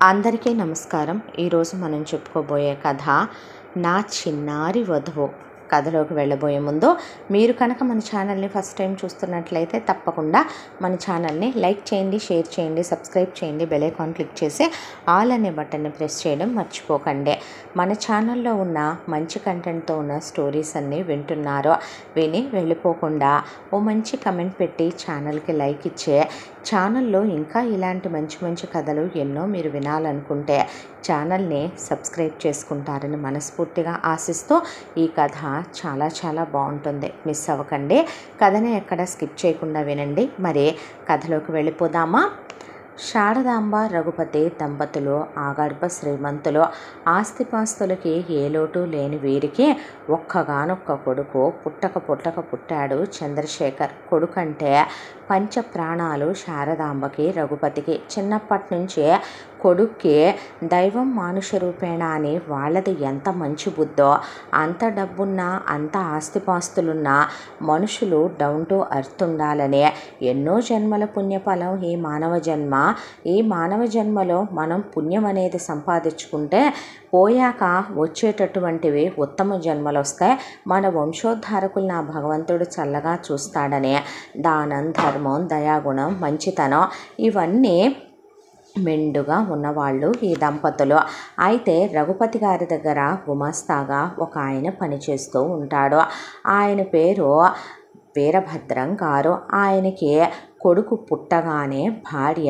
అందరికీ నమస్కారం ఈరోజు మనం చెప్పుకోబోయే కథ నా చిన్నారి వధువు కథలోకి వెళ్ళబోయే ముందు మీరు కనుక మన ఛానల్ని ఫస్ట్ టైం చూస్తున్నట్లయితే తప్పకుండా మన ఛానల్ని లైక్ చేయండి షేర్ చేయండి సబ్స్క్రైబ్ చేయండి బెల్ ఐకాన్ క్లిక్ చేసి ఆల్ అనే బటన్ని ప్రెస్ చేయడం మర్చిపోకండి మన ఛానల్లో ఉన్న మంచి కంటెంట్తో ఉన్న స్టోరీస్ అన్నీ వింటున్నారో విని వెళ్ళిపోకుండా ఓ మంచి కమెంట్ పెట్టి ఛానల్కి లైక్ ఇచ్చే ఛానల్లో ఇంకా ఇలాంటి మంచి మంచి కథలు ఎన్నో మీరు వినాలనుకుంటే ఛానల్ని సబ్స్క్రైబ్ చేసుకుంటారని మనస్ఫూర్తిగా ఆశిస్తూ ఈ కథ చాలా చాలా బాగుంటుంది మిస్ అవ్వకండి కథని ఎక్కడ స్కిప్ చేయకుండా వినండి మరి కథలోకి వెళ్ళిపోదామా శారదాంబ రఘుపతి దంపతులు ఆగర్భ శ్రీమంతులు ఆస్తిపాస్తులకి ఏ లోటు లేని వీరికి ఒక్కగానొక్క కొడుకు పుట్టక పుట్టక పుట్టాడు చంద్రశేఖర్ కొడుకంటే పంచ ప్రాణాలు శారదాంబకి రఘుపతికి చిన్నప్పటి నుంచే కొడుక్కి దైవం మానుష రూపేణ అని వాళ్ళది ఎంత మంచి బుద్ధో అంత డబ్బున్నా అంత ఆస్తిపాస్తులున్నా మనుషులు డౌన్ టు అర్త్ ఉండాలని ఎన్నో జన్మల పుణ్యఫలం ఈ మానవ జన్మ ఈ మానవ జన్మలో మనం పుణ్యం అనేది సంపాదించుకుంటే పోయాక వచ్చేటటువంటివి ఉత్తమ జన్మలు వస్తాయి మన వంశోద్ధారకులు నా భగవంతుడు చల్లగా చూస్తాడని దానం ధర్మం దయాగుణం మంచితనం ఇవన్నీ మెండుగా ఉన్నవాళ్ళు ఈ దంపతులు అయితే రఘుపతి గారి దగ్గర గుమాస్తాగా ఒక ఆయన పనిచేస్తూ ఉంటాడు ఆయన పేరు వీరభద్రం గారు ఆయనకి కొడుకు పుట్టగానే భార్య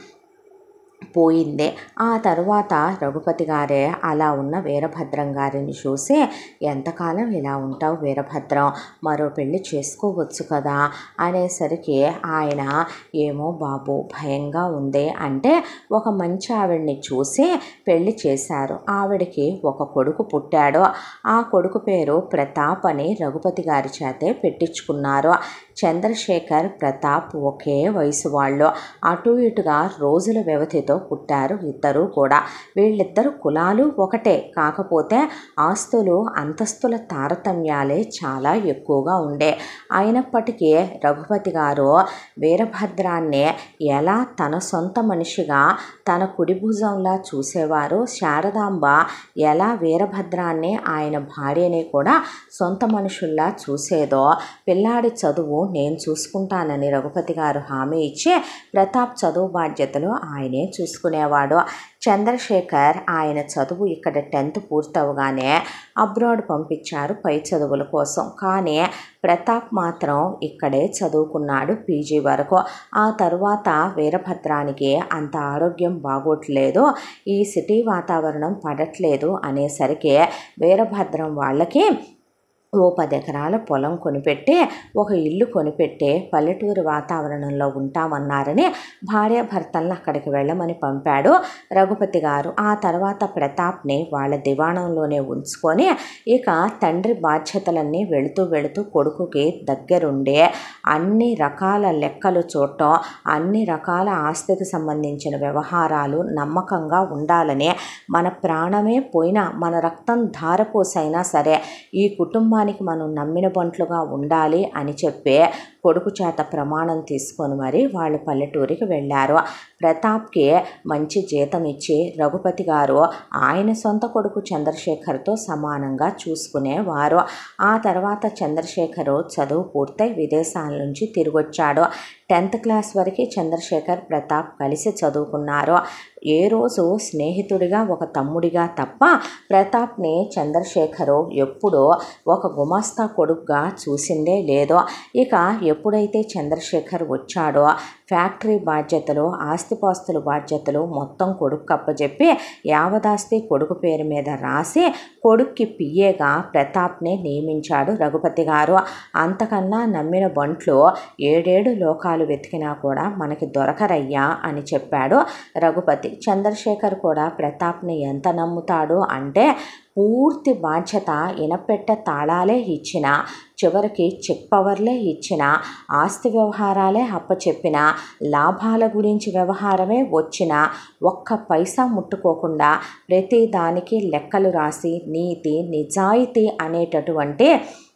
పోయింది ఆ తరువాత రఘుపతి గారే అలా ఉన్న వీరభద్రం గారిని చూసి ఎంతకాలం ఇలా ఉంటావు వీరభద్రం మరో పెళ్లి చేసుకోవచ్చు కదా అనేసరికి ఆయన ఏమో బాబు భయంగా ఉంది అంటే ఒక మంచి ఆవిడ్ని చూసి పెళ్లి చేశారు ఆవిడకి ఒక కొడుకు పుట్టాడు ఆ కొడుకు పేరు ప్రతాప్ అని రఘుపతి గారి చేతే పెట్టించుకున్నారు చంద్రశేఖర్ ప్రతాప్ ఒకే వయసు వాళ్ళు అటు ఇటుగా రోజుల వ్యవధితో పుట్టారు ఇద్దరు కూడా వీళ్ళిద్దరు కులాలు ఒకటే కాకపోతే ఆస్తులు అంతస్తుల తారతమ్యాలే చాలా ఎక్కువగా ఉండే అయినప్పటికీ రఘుపతి గారు వీరభద్రాన్ని ఎలా తన సొంత మనిషిగా తన కుడి భుజంలా చూసేవారు శారదాంబ ఎలా వీరభద్రాన్ని ఆయన భార్యని కూడా సొంత మనుషుల్లా చూసేదో పిల్లాడి చదువు నేను చూసుకుంటానని రఘుపతి గారు హామీ ఇచ్చి ప్రతాప్ చదువు బాధ్యతలు ఆయనే చూసుకునేవాడు చంద్రశేఖర్ ఆయన చదువు ఇక్కడ టెన్త్ పూర్తవగానే అబ్రాడ్ పంపించారు పై చదువుల కోసం కానీ ప్రతాప్ మాత్రం ఇక్కడే చదువుకున్నాడు పీజీ వరకు ఆ తరువాత వీరభద్రానికి అంత ఆరోగ్యం బాగోట్లేదు ఈ సిటీ వాతావరణం పడట్లేదు అనేసరికి వీరభద్రం వాళ్ళకి ఓ పది ఎకరాల పొలం కొనిపెట్టి ఒక ఇల్లు కొనిపెట్టి పల్లెటూరు వాతావరణంలో ఉంటామన్నారని భార్యాభర్తలను అక్కడికి వెళ్ళమని పంపాడు రఘుపతి గారు ఆ తర్వాత ప్రతాప్ని వాళ్ళ దివాణంలోనే ఉంచుకొని ఇక తండ్రి బాధ్యతలన్నీ వెళుతూ వెళుతూ కొడుకుకి దగ్గరుండే అన్ని రకాల లెక్కలు చూడటం అన్ని రకాల ఆస్తికి సంబంధించిన వ్యవహారాలు నమ్మకంగా ఉండాలని మన ప్రాణమే పోయినా మన రక్తం ధారపోసైనా సరే ఈ కుటుంబాన్ని కుటుంబానికి మనం నమ్మిన బంట్లుగా ఉండాలి అని చెప్పే కొడుకు చేత ప్రమాణం తీసుకొని మరి వాళ్ళు పల్లెటూరికి వెళ్ళారు ప్రతాప్కి మంచి జీతం ఇచ్చి రఘుపతి గారు ఆయన సొంత కొడుకు చంద్రశేఖర్తో సమానంగా చూసుకునేవారు ఆ తర్వాత చంద్రశేఖరు చదువు పూర్తయి విదేశాల నుంచి తిరిగొచ్చాడు టెన్త్ క్లాస్ వరకు చంద్రశేఖర్ ప్రతాప్ కలిసి చదువుకున్నారు ఏ రోజు స్నేహితుడిగా ఒక తమ్ముడిగా తప్ప ప్రతాప్ని చంద్రశేఖరు ఎప్పుడూ ఒక గుమాస్తా కొడుకుగా చూసిందే లేదో ఇక ఎప్పుడైతే చంద్రశేఖర్ వచ్చాడో ఫ్యాక్టరీ బాధ్యతలు ఆస్తిపాస్తుల బాధ్యతలు మొత్తం కొడుకు అప్పచెప్పి యావదాస్తి కొడుకు పేరు మీద రాసి కొడుక్కి పిఏగా ప్రతాప్ని నియమించాడు రఘుపతి గారు అంతకన్నా నమ్మిన బంట్లు ఏడేడు లోకాలు వెతికినా కూడా మనకి దొరకరయ్యా అని చెప్పాడు రఘుపతి చంద్రశేఖర్ కూడా ప్రతాప్ని ఎంత నమ్ముతాడు అంటే పూర్తి బాధ్యత ఇనపెట్ట తాళాలే ఇచ్చిన చివరికి చెక్ పవర్లే ఇచ్చిన ఆస్తి వ్యవహారాలే అప్పచెప్పిన లాభాల గురించి వ్యవహారమే వచ్చిన ఒక్క పైసా ముట్టుకోకుండా ప్రతి దానికి లెక్కలు రాసి నీతి నిజాయితీ అనేటటువంటి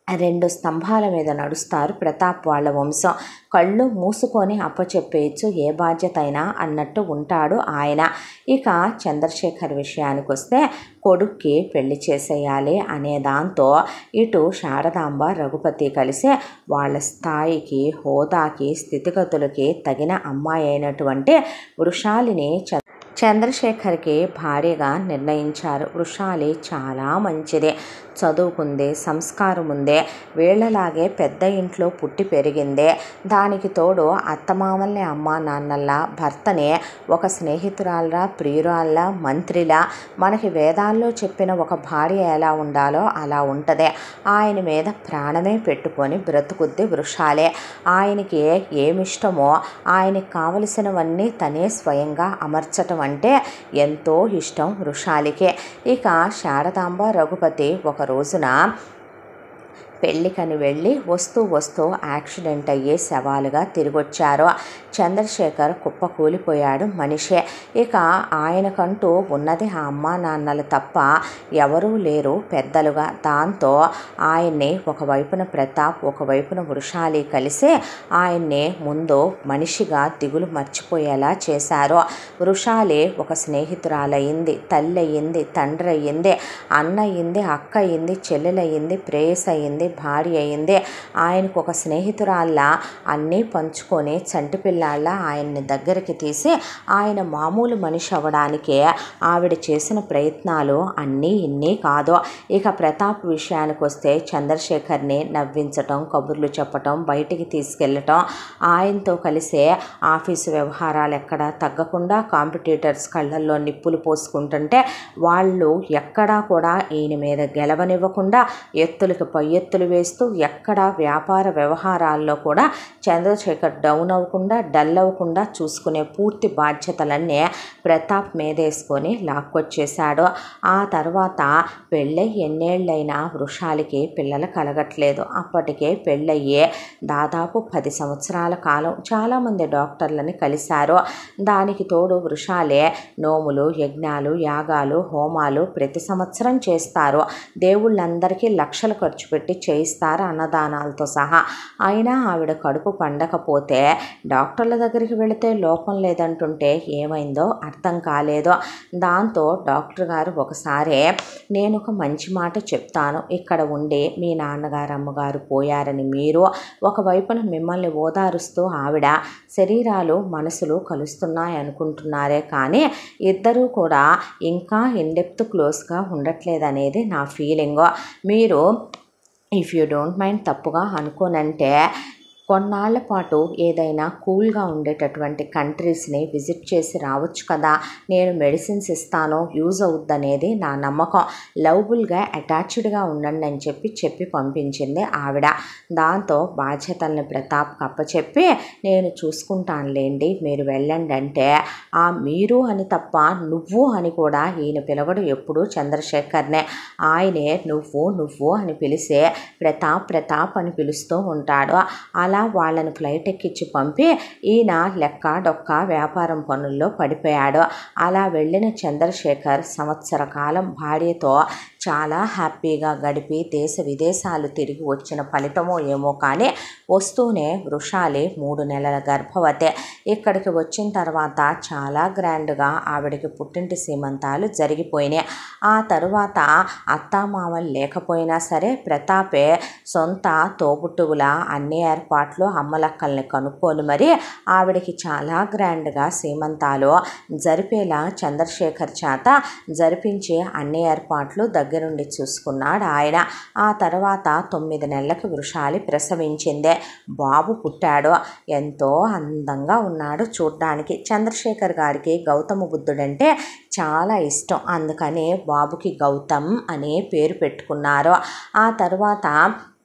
రెండు స్తంభాల మీద నడుస్తారు ప్రతాప్ వాళ్ళ వంశం కళ్ళు మూసుకొని అప్పచెప్పేయచ్చు ఏ బాధ్యత అయినా అన్నట్టు ఉంటాడు ఆయన ఇక చంద్రశేఖర్ విషయానికి వస్తే కొడుక్కి పెళ్లి చేసేయాలి అనే దాంతో ఇటు శారదాంబ రఘుపతి కలిసి వాళ్ళ స్థాయికి హోదాకి స్థితిగతులకి తగిన అమ్మాయి అయినటువంటి వృషాలిని చ చంద్రశేఖర్కి భార్యగా నిర్ణయించారు వృషాలి చాలా మంచిది చదువుకుంది సంస్కారం ఉంది వీళ్ళలాగే పెద్ద ఇంట్లో పుట్టి పెరిగిందే దానికి తోడు అత్తమామల్ని అమ్మ నాన్నల్లా భర్తనే ఒక స్నేహితురాల్లా ప్రియురాల్లా మంత్రిలా మనకి వేదాల్లో చెప్పిన ఒక భార్య ఎలా ఉండాలో అలా ఉంటుంది ఆయన మీద ప్రాణమే పెట్టుకొని బ్రతుకుద్ది వృషాలే ఆయనకి ఏమిష్టమో ఆయనకి కావలసినవన్నీ తనే స్వయంగా అమర్చటం అంటే ఎంతో ఇష్టం వృషాలికే ఇక శారదాంబ రఘుపతి ఒక రోజున పెళ్ళికని వెళ్ళి వస్తూ వస్తూ యాక్సిడెంట్ అయ్యే శవాలుగా తిరిగొచ్చారు చంద్రశేఖర్ కుప్ప కూలిపోయాడు మనిషే ఇక ఆయనకంటూ ఉన్నది ఆ అమ్మా నాన్నలు తప్ప ఎవరూ లేరు పెద్దలుగా దాంతో ఆయన్ని ఒకవైపున ప్రతాప్ ఒకవైపున వృషాలి కలిసి ఆయన్ని ముందు మనిషిగా దిగులు మర్చిపోయేలా చేశారు వృషాలి ఒక స్నేహితురాలయ్యింది తల్లి అయ్యింది తండ్రి అయ్యింది అన్న అయ్యింది అక్క అయ్యింది చెల్లెలయ్యింది ప్రేయస్ అయ్యింది భార్య అయింది ఆయనకు ఒక స్నేహితురాల్లా అన్నీ పంచుకొని చంటి పిల్లాళ్ళ ఆయన్ని దగ్గరికి తీసి ఆయన మామూలు మనిషి అవ్వడానికి ఆవిడ చేసిన ప్రయత్నాలు అన్నీ ఇన్ని కాదు ఇక ప్రతాప్ విషయానికి వస్తే చంద్రశేఖర్ని నవ్వించటం కబుర్లు చెప్పటం బయటికి తీసుకెళ్ళటం ఆయనతో కలిసే ఆఫీసు వ్యవహారాలు ఎక్కడ తగ్గకుండా కాంపిటీటర్స్ కళ్ళల్లో నిప్పులు పోసుకుంటుంటే వాళ్ళు ఎక్కడా కూడా ఈయన మీద గెలవనివ్వకుండా ఎత్తులకి పై ఎత్తులు వేస్తూ ఎక్కడ వ్యాపార వ్యవహారాల్లో కూడా చంద్రశేఖర్ డౌన్ అవ్వకుండా డల్ అవ్వకుండా చూసుకునే పూర్తి బాధ్యతలన్నీ ప్రతాప్ మీదేసుకొని లాక్కొచ్చేశాడు ఆ తర్వాత పెళ్ళై ఎన్నేళ్ళైనా వృషాలకి పిల్లలు కలగట్లేదు అప్పటికే పెళ్ళయ్యే దాదాపు పది సంవత్సరాల కాలం చాలామంది డాక్టర్లని కలిశారు దానికి తోడు వృషాలే నోములు యజ్ఞాలు యాగాలు హోమాలు ప్రతి సంవత్సరం చేస్తారు దేవుళ్ళందరికీ లక్షలు ఖర్చు పెట్టి చేయిస్తారు అన్నదానాలతో సహా అయినా ఆవిడ కడుపు పండకపోతే డాక్టర్ల దగ్గరికి వెళితే లోపం లేదంటుంటే ఏమైందో అర్థం కాలేదు దాంతో డాక్టర్ గారు ఒకసారి నేను ఒక మంచి మాట చెప్తాను ఇక్కడ ఉండి మీ నాన్నగారు అమ్మగారు పోయారని మీరు ఒకవైపున మిమ్మల్ని ఓదారుస్తూ ఆవిడ శరీరాలు మనసులు కలుస్తున్నాయి అనుకుంటున్నారే కానీ ఇద్దరూ కూడా ఇంకా ఇన్డెప్త్ క్లోజ్గా ఉండట్లేదనేది నా ఫీలింగ్ మీరు ఇఫ్ యూ డోంట్ మైండ్ తప్పుగా అనుకోనంటే కొన్నాళ్ల పాటు ఏదైనా కూల్గా ఉండేటటువంటి కంట్రీస్ని విజిట్ చేసి రావచ్చు కదా నేను మెడిసిన్స్ ఇస్తాను యూజ్ అవుద్దనేది నా నమ్మకం లవబుల్గా అటాచ్డ్గా ఉండండి అని చెప్పి చెప్పి పంపించింది ఆవిడ దాంతో బాధ్యతల్ని ప్రతాప్ కప్పచెప్పి నేను చూసుకుంటానులేండి మీరు వెళ్ళండి అంటే ఆ మీరు అని తప్ప నువ్వు అని కూడా ఈయన పిలవడు ఎప్పుడు చంద్రశేఖర్నే ఆయనే నువ్వు నువ్వు అని పిలిసే ప్రతాప్ ప్రతాప్ అని పిలుస్తూ ఉంటాడు అలా వాళ్ళని ఫ్లైట్ ఎక్కించి పంపి ఈయన లెక్క డొక్క వ్యాపారం పనుల్లో పడిపోయాడు అలా వెళ్ళిన చంద్రశేఖర్ సంవత్సర కాలం భార్యతో చాలా హ్యాపీగా గడిపి దేశ విదేశాలు తిరిగి వచ్చిన ఫలితమో ఏమో కానీ వస్తూనే వృషాలి మూడు నెలల గర్భవతి ఇక్కడికి వచ్చిన తర్వాత చాలా గ్రాండ్గా ఆవిడకి పుట్టింటి సీమంతాలు జరిగిపోయినాయి ఆ తరువాత అత్తామామలు లేకపోయినా సరే ప్రతాపే సొంత తోబుట్టువుల అన్ని ఏర్పాట్లు అమ్మలక్కల్ని కనుక్కొని మరి ఆవిడకి చాలా గ్రాండ్గా సీమంతాలు జరిపేలా చంద్రశేఖర్ చేత జరిపించి అన్ని ఏర్పాట్లు దగ్గరుండి చూసుకున్నాడు ఆయన ఆ తర్వాత తొమ్మిది నెలలకు వృషాలి ప్రసవించిందే బాబు పుట్టాడు ఎంతో అందంగా ఉన్నాడు చూడ్డానికి చంద్రశేఖర్ గారికి గౌతమ బుద్ధుడంటే చాలా ఇష్టం అందుకనే బాబుకి గౌతమ్ అనే పేరు పెట్టుకున్నారు ఆ తర్వాత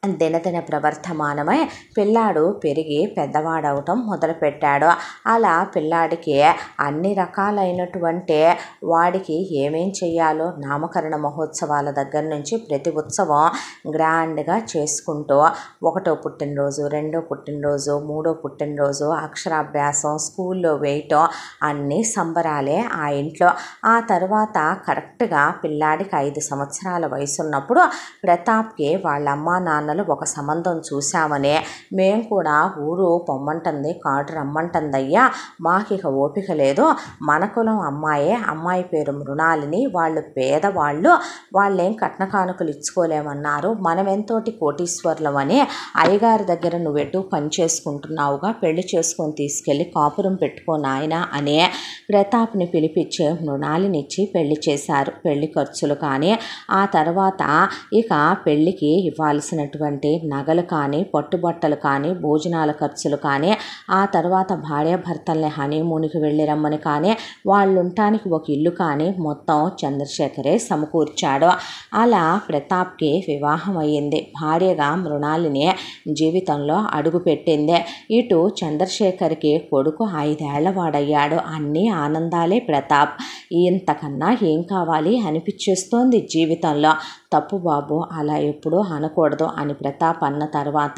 దినదిన ప్రవర్తమానమై పిల్లాడు పెరిగి పెద్దవాడవటం మొదలుపెట్టాడు అలా పిల్లాడికి అన్ని రకాలైనటువంటి వాడికి ఏమేం చెయ్యాలో నామకరణ మహోత్సవాల దగ్గర నుంచి ప్రతి ఉత్సవం గ్రాండ్గా చేసుకుంటూ ఒకటో పుట్టినరోజు రెండో పుట్టినరోజు మూడో పుట్టినరోజు అక్షరాభ్యాసం స్కూల్లో వేయటం అన్నీ సంబరాలే ఆ ఇంట్లో ఆ తర్వాత కరెక్ట్గా పిల్లాడికి ఐదు సంవత్సరాల వయసు ఉన్నప్పుడు ప్రతాప్కి వాళ్ళ అమ్మా నాన్నలు ఒక సంబంధం చూసామని మేము కూడా ఊరు పొమ్మంటుంది కాడు రమ్మంటుందయ్యా మాకు ఇక ఓపిక లేదు మన కులం అమ్మాయే అమ్మాయి పేరు మృణాలిని వాళ్ళు పేదవాళ్ళు వాళ్ళేం కట్న కానుకలు ఇచ్చుకోలేమన్నారు మనం ఎంతోటి కోటీశ్వర్లం అని అయ్యగారి దగ్గర నువ్వెటు పని చేసుకుంటున్నావుగా పెళ్లి చేసుకొని తీసుకెళ్ళి కాపురం పెట్టుకో నాయన అనే ప్రతాప్ని పిలిపించి మృణాలినిచ్చి పెళ్లి చేశారు పెళ్లి ఖర్చులు కానీ ఆ తర్వాత ఇక పెళ్లికి ఇవ్వాల్సినటువంటి నగలు కానీ పట్టుబట్టలు కానీ భోజనాల ఖర్చులు కానీ ఆ తర్వాత భార్యాభర్తల్ని హనీమూన్కి వెళ్ళి రమ్మని కానీ వాళ్ళు ఉండటానికి ఒక ఇల్లు కానీ మొత్తం చంద్రశేఖరే సమకూర్చాడు అలా ప్రతాప్కి వివాహం అయ్యింది భార్యగా మృణాలిని జీవితంలో అడుగుపెట్టింది ఇటు చంద్రశేఖర్కి కొడుకు ఐదేళ్ల వాడయ్యాడు అన్నీ ఆనందాలే ప్రతాప్ ఇంతకన్నా ఏం కావాలి అనిపించేస్తోంది జీవితంలో తప్పు బాబు అలా ఎప్పుడూ అనకూడదు అని ప్రతాప్ అన్న తర్వాత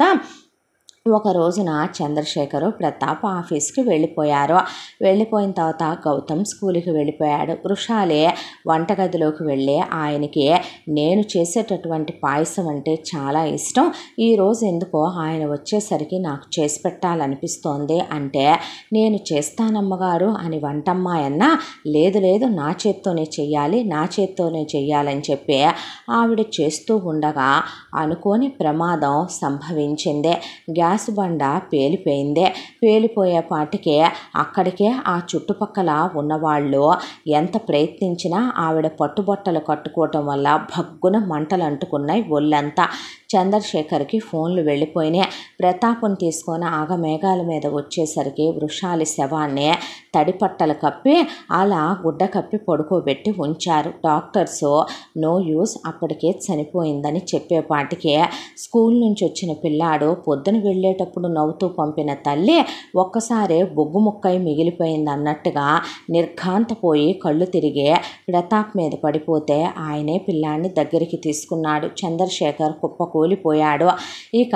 ఒక రోజున చంద్రశేఖరు ప్రతాప్ ఆఫీస్కి వెళ్ళిపోయారు వెళ్ళిపోయిన తర్వాత గౌతమ్ స్కూల్కి వెళ్ళిపోయాడు వృషాలే వంటగదిలోకి వెళ్ళి ఆయనకి నేను చేసేటటువంటి పాయసం అంటే చాలా ఇష్టం ఈరోజు ఎందుకో ఆయన వచ్చేసరికి నాకు చేసి పెట్టాలనిపిస్తోంది అంటే నేను చేస్తానమ్మగారు అని వంటమ్మాయి అన్న లేదు లేదు నా చేత్తోనే చెయ్యాలి నా చేత్తోనే చెయ్యాలని చెప్పి ఆవిడ చేస్తూ ఉండగా అనుకోని ప్రమాదం సంభవించింది గ్యాస్ బండ పేలిపోయింది పేలిపోయేపాటికే అక్కడికే ఆ చుట్టుపక్కల ఉన్నవాళ్ళు ఎంత ప్రయత్నించినా ఆవిడ పట్టుబట్టలు కట్టుకోవటం వల్ల భగ్గున మంటలు అంటుకున్నాయి ఒళ్ళంతా చంద్రశేఖర్కి ఫోన్లు వెళ్ళిపోయినాయి ప్రతాపం తీసుకొని ఆగమేఘాల మీద వచ్చేసరికి వృషాలి శవాన్ని తడిపట్టలు కప్పి అలా గుడ్డ కప్పి పడుకోబెట్టి ఉంచారు డాక్టర్స్ నో యూస్ అప్పటికే చనిపోయిందని చెప్పేపాటికే స్కూల్ నుంచి వచ్చిన పిల్లాడు పొద్దున వెళ్ళేటప్పుడు నవ్వుతూ పంపిన తల్లి ఒక్కసారి బొగ్గు ముక్కై మిగిలిపోయింది అన్నట్టుగా నిర్ఘాంతపోయి కళ్ళు తిరిగి ప్రతాప్ మీద పడిపోతే ఆయనే పిల్లాన్ని దగ్గరికి తీసుకున్నాడు చంద్రశేఖర్ కుప్పకూలిపోయాడు ఇక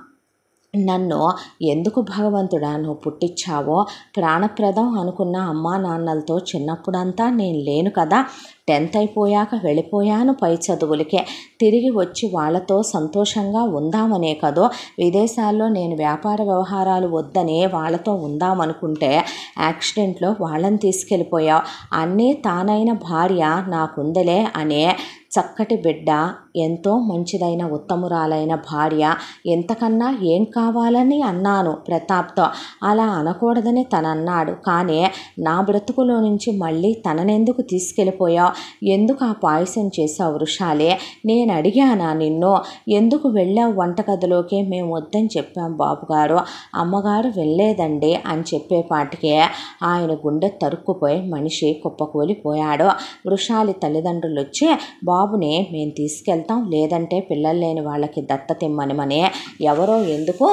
నన్ను ఎందుకు భగవంతుడా నువ్వు పుట్టించావో ప్రాణప్రదం అనుకున్న అమ్మా నాన్నలతో చిన్నప్పుడంతా నేను లేను కదా టెన్త్ అయిపోయాక వెళ్ళిపోయాను పై చదువులకే తిరిగి వచ్చి వాళ్ళతో సంతోషంగా ఉందామనే కదో విదేశాల్లో నేను వ్యాపార వ్యవహారాలు వద్దని వాళ్ళతో ఉందామనుకుంటే యాక్సిడెంట్లో వాళ్ళని తీసుకెళ్ళిపోయావు అన్నీ తానైన భార్య నాకుందలే అనే చక్కటి బిడ్డ ఎంతో మంచిదైన ఉత్తమురాలైన భార్య ఎంతకన్నా ఏం కావాలని అన్నాను ప్రతాప్తో అలా అనకూడదని తను అన్నాడు కానీ నా బ్రతుకులో నుంచి మళ్ళీ తననెందుకు తీసుకెళ్ళిపోయావు ఎందుకు ఆ పాయసం చేసావు వృషాలే నేను అడిగానా నిన్ను ఎందుకు వెళ్ళావు వంటగదిలోకి మేము వద్దని చెప్పాం బాబుగారు అమ్మగారు వెళ్ళలేదండి అని చెప్పేపాటికే ఆయన గుండె తరుక్కుపోయి మనిషి కుప్పకూలిపోయాడు వృషాలి తల్లిదండ్రులు వచ్చి బాబుని మేము తీసుకెళ్తాం లేదంటే పిల్లలు లేని వాళ్ళకి దత్తతిమ్మనిమని ఎవరో ఎందుకు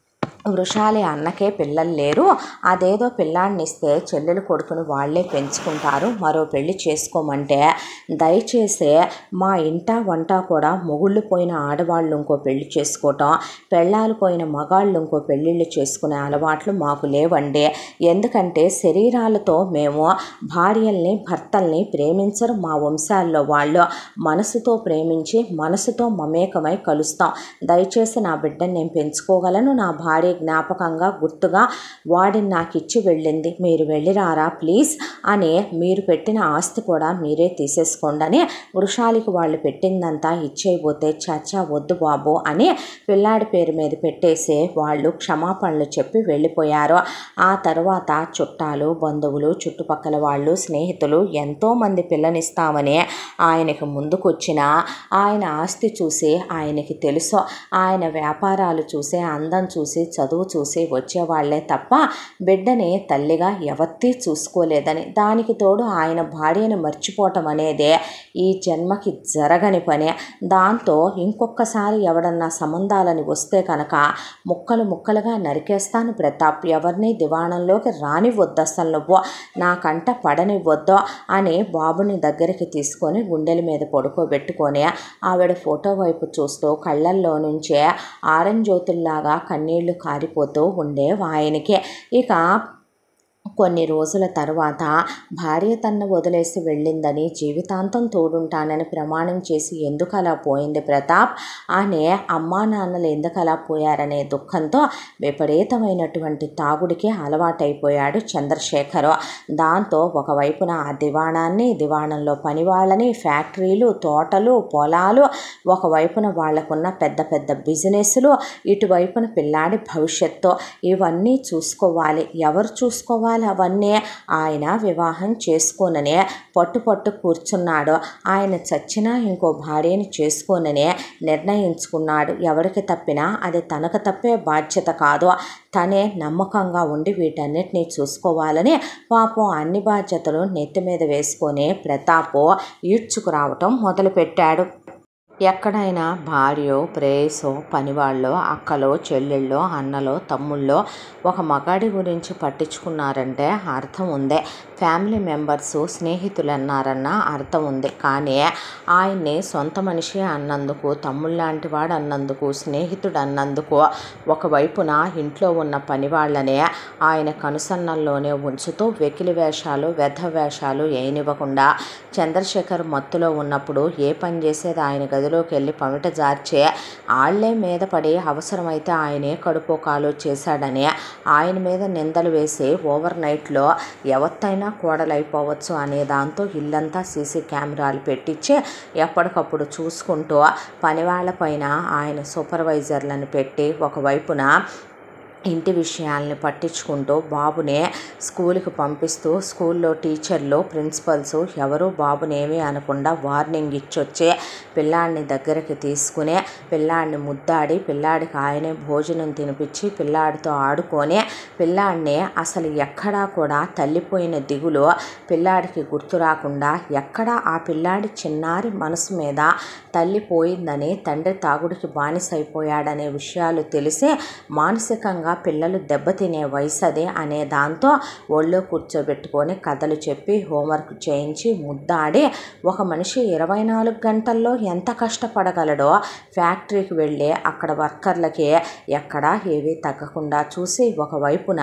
వృషాలి అన్నకే పిల్లలు లేరు అదేదో పిల్లాడిని ఇస్తే చెల్లెలు కొడుకుని వాళ్ళే పెంచుకుంటారు మరో పెళ్లి చేసుకోమంటే దయచేసి మా ఇంట వంట కూడా మొగుళ్ళు పోయిన ఆడవాళ్ళు ఇంకో పెళ్లి చేసుకోవటం పెళ్ళాలు పోయిన మగాళ్ళు ఇంకో పెళ్ళిళ్ళు చేసుకునే అలవాట్లు మాకు లేవండి ఎందుకంటే శరీరాలతో మేము భార్యల్ని భర్తల్ని ప్రేమించరు మా వంశాల్లో వాళ్ళు మనసుతో ప్రేమించి మనసుతో మమేకమై కలుస్తాం దయచేసి నా బిడ్డని నేను పెంచుకోగలను నా భార్య జ్ఞాపకంగా గుర్తుగా వాడిని నాకు ఇచ్చి వెళ్ళింది మీరు వెళ్ళిరారా ప్లీజ్ అని మీరు పెట్టిన ఆస్తి కూడా మీరే తీసేసుకోండి అని వృషాలికి వాళ్ళు పెట్టిందంతా ఇచ్చేయబోతే చచ్చా వద్దు బాబు అని పిల్లాడి పేరు మీద పెట్టేసి వాళ్ళు క్షమాపణలు చెప్పి వెళ్ళిపోయారు ఆ తర్వాత చుట్టాలు బంధువులు చుట్టుపక్కల వాళ్ళు స్నేహితులు ఎంతోమంది పిల్లనిస్తామని ఆయనకు ముందుకొచ్చిన ఆయన ఆస్తి చూసి ఆయనకి తెలుసు ఆయన వ్యాపారాలు చూసి అందం చూసి చదువు చూసి వచ్చేవాళ్లే తప్ప బిడ్డని తల్లిగా ఎవత్తీ చూసుకోలేదని దానికి తోడు ఆయన భార్యను మర్చిపోవటం అనేదే ఈ జన్మకి జరగని పని దాంతో ఇంకొకసారి ఎవడన్నా సంబంధాలని వస్తే కనుక ముక్కలు ముక్కలుగా నరికేస్తాను ప్రతాప్ ఎవరిని దివాణంలోకి రానివ్వద్దు అసలు నువ్వు నాకంట పడనివ్వద్దు అని బాబుని దగ్గరికి తీసుకొని గుండెల మీద పడుకోబెట్టుకొని ఆవిడ ఫోటో వైపు చూస్తూ కళ్ళల్లో నుంచే ఆరంజ్యోతుల్లాగా కన్నీళ్లు కారిపోతూ ఉండే ఆయనకి ఇక కొన్ని రోజుల తర్వాత భార్య తన్ను వదిలేసి వెళ్ళిందని జీవితాంతం తోడుంటానని ప్రమాణం చేసి ఎందుకు అలా పోయింది ప్రతాప్ అనే అమ్మా నాన్నలు ఎందుకు అలా పోయారనే దుఃఖంతో విపరీతమైనటువంటి తాగుడికి అలవాటైపోయాడు చంద్రశేఖర్ దాంతో ఒకవైపున ఆ దివాణాన్ని దివాణంలో పని వాళ్ళని ఫ్యాక్టరీలు తోటలు పొలాలు ఒకవైపున వాళ్లకున్న పెద్ద పెద్ద బిజినెస్లు ఇటువైపున పిల్లాడి భవిష్యత్తు ఇవన్నీ చూసుకోవాలి ఎవరు చూసుకోవాలి అవన్నీ ఆయన వివాహం చేసుకోననే పట్టు పట్టు కూర్చున్నాడు ఆయన చచ్చినా ఇంకో భార్యని చేసుకోననే నిర్ణయించుకున్నాడు ఎవరికి తప్పినా అది తనకు తప్పే బాధ్యత కాదు తనే నమ్మకంగా ఉండి వీటన్నిటిని చూసుకోవాలని పాపం అన్ని బాధ్యతలు నెత్తి మీద వేసుకొని ప్రతాపు ఈడ్చుకురావటం మొదలుపెట్టాడు ఎక్కడైనా భార్యో ప్రేయసో పనివాళ్ళో అక్కలో చెల్లెళ్ళో అన్నలో తమ్ముళ్ళో ఒక మగాడి గురించి పట్టించుకున్నారంటే అర్థం ఉంది ఫ్యామిలీ మెంబర్స్ స్నేహితులు అన్నారన్న అర్థం ఉంది కానీ ఆయన్ని సొంత మనిషి అన్నందుకు తమ్ముళ్ళలాంటి వాడు అన్నందుకు స్నేహితుడు అన్నందుకు ఒకవైపున ఇంట్లో ఉన్న పని వాళ్ళనే ఆయన కనుసన్నల్లోనే ఉంచుతూ వెకిలి వేషాలు వ్యధ వేషాలు వేయనివ్వకుండా చంద్రశేఖర్ మత్తులో ఉన్నప్పుడు ఏ పని చేసేది ఆయన గదిలోకి వెళ్ళి పమిట జార్చే ఆళ్లే మీద పడి అవసరమైతే ఆయనే కడుపు కాలు చేశాడని ఆయన మీద నిందలు వేసి ఓవర్ నైట్లో ఎవత్తైనా కోడలైపోవచ్చు అనే దాంతో ఇల్లంతా సీసీ కెమెరాలు పెట్టించి ఎప్పటికప్పుడు చూసుకుంటూ పనివాళ్ళపైన ఆయన సూపర్వైజర్లను పెట్టి ఒకవైపున ఇంటి విషయాల్ని పట్టించుకుంటూ బాబునే స్కూల్కి పంపిస్తూ స్కూల్లో టీచర్లు ప్రిన్సిపల్స్ ఎవరు బాబునేమీ అనకుండా వార్నింగ్ ఇచ్చొచ్చే పిల్లాడిని దగ్గరికి తీసుకుని పిల్లాడిని ముద్దాడి పిల్లాడికి ఆయనే భోజనం తినిపించి పిల్లాడితో ఆడుకొని పిల్లాడిని అసలు ఎక్కడా కూడా తల్లిపోయిన దిగులు పిల్లాడికి గుర్తు రాకుండా ఎక్కడ ఆ పిల్లాడి చిన్నారి మనసు మీద తల్లి పోయిందని తండ్రి తాగుడికి బానిసైపోయాడనే విషయాలు తెలిసి మానసికంగా పిల్లలు దెబ్బతినే వయసు అదే అనే దాంతో ఒళ్ళో కూర్చోబెట్టుకొని కథలు చెప్పి హోంవర్క్ చేయించి ముద్దాడి ఒక మనిషి ఇరవై నాలుగు గంటల్లో ఎంత కష్టపడగలడో ఫ్యాక్టరీకి వెళ్ళి అక్కడ వర్కర్లకి ఎక్కడా ఏవీ తగ్గకుండా చూసి ఒకవైపున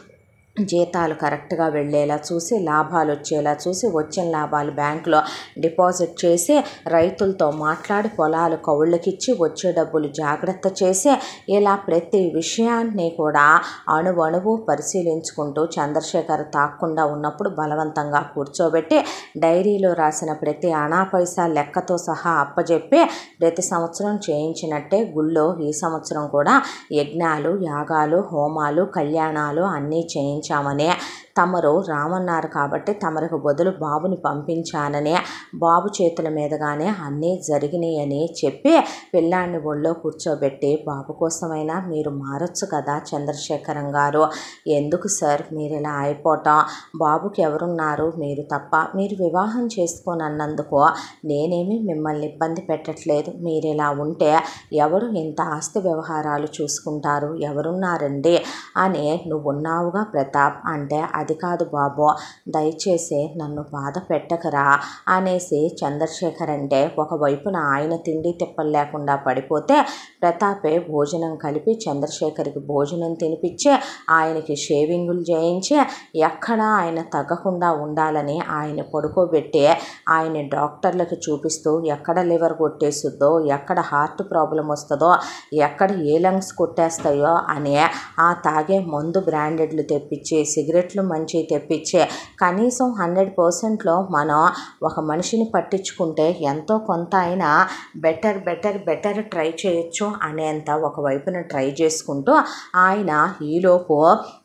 జీతాలు కరెక్ట్గా వెళ్ళేలా చూసి లాభాలు వచ్చేలా చూసి వచ్చిన లాభాలు బ్యాంకులో డిపాజిట్ చేసి రైతులతో మాట్లాడి పొలాలు కౌళ్ళకిచ్చి వచ్చే డబ్బులు జాగ్రత్త చేసి ఇలా ప్రతి విషయాన్ని కూడా అణువణువు పరిశీలించుకుంటూ చంద్రశేఖర్ తాక్కుండా ఉన్నప్పుడు బలవంతంగా కూర్చోబెట్టి డైరీలో రాసిన ప్రతి అనా పైసా లెక్కతో సహా అప్పజెప్పి ప్రతి సంవత్సరం చేయించినట్టే గుళ్ళో ఈ సంవత్సరం కూడా యజ్ఞాలు యాగాలు హోమాలు కళ్యాణాలు అన్నీ చేయించామని తమరు రామన్నారు కాబట్టి తమరికి బదులు బాబుని పంపించానని బాబు చేతుల మీదుగానే అన్నీ జరిగినాయని చెప్పి పిల్లాడిని ఒళ్ళో కూర్చోబెట్టి బాబు కోసమైనా మీరు మారొచ్చు కదా చంద్రశేఖరం గారు ఎందుకు సార్ మీరు ఇలా అయిపోవటం బాబుకి ఎవరున్నారు మీరు తప్ప మీరు వివాహం చేసుకోనన్నందుకు నేనేమి మిమ్మల్ని ఇబ్బంది పెట్టట్లేదు మీరు ఇలా ఉంటే ఎవరు ఇంత ఆస్తి వ్యవహారాలు చూసుకుంటారు ఎవరున్నారండి అని నువ్వు ఉన్నావుగా ప్రతాప్ అంటే అది కాదు బాబు దయచేసి నన్ను బాధ పెట్టకరా అనేసి చంద్రశేఖర్ అంటే ఒకవైపున ఆయన తిండి తిప్పలు లేకుండా పడిపోతే ప్రతాపే భోజనం కలిపి చంద్రశేఖర్కి భోజనం తినిపించి ఆయనకి షేవింగులు చేయించి ఎక్కడ ఆయన తగ్గకుండా ఉండాలని ఆయన పడుకోబెట్టి ఆయన డాక్టర్లకు చూపిస్తూ ఎక్కడ లివర్ కొట్టేస్తుందో ఎక్కడ హార్ట్ ప్రాబ్లం వస్తుందో ఎక్కడ ఏ లంగ్స్ కొట్టేస్తాయో అని ఆ తాగే మందు బ్రాండెడ్లు తెప్పించి సిగరెట్లు మంచి తెప్పించి కనీసం హండ్రెడ్ పర్సెంట్లో మనం ఒక మనిషిని పట్టించుకుంటే ఎంతో కొంత అయినా బెటర్ బెటర్ బెటర్ ట్రై చేయొచ్చు అనేంత ఒకవైపున ట్రై చేసుకుంటూ ఆయన ఈలోపు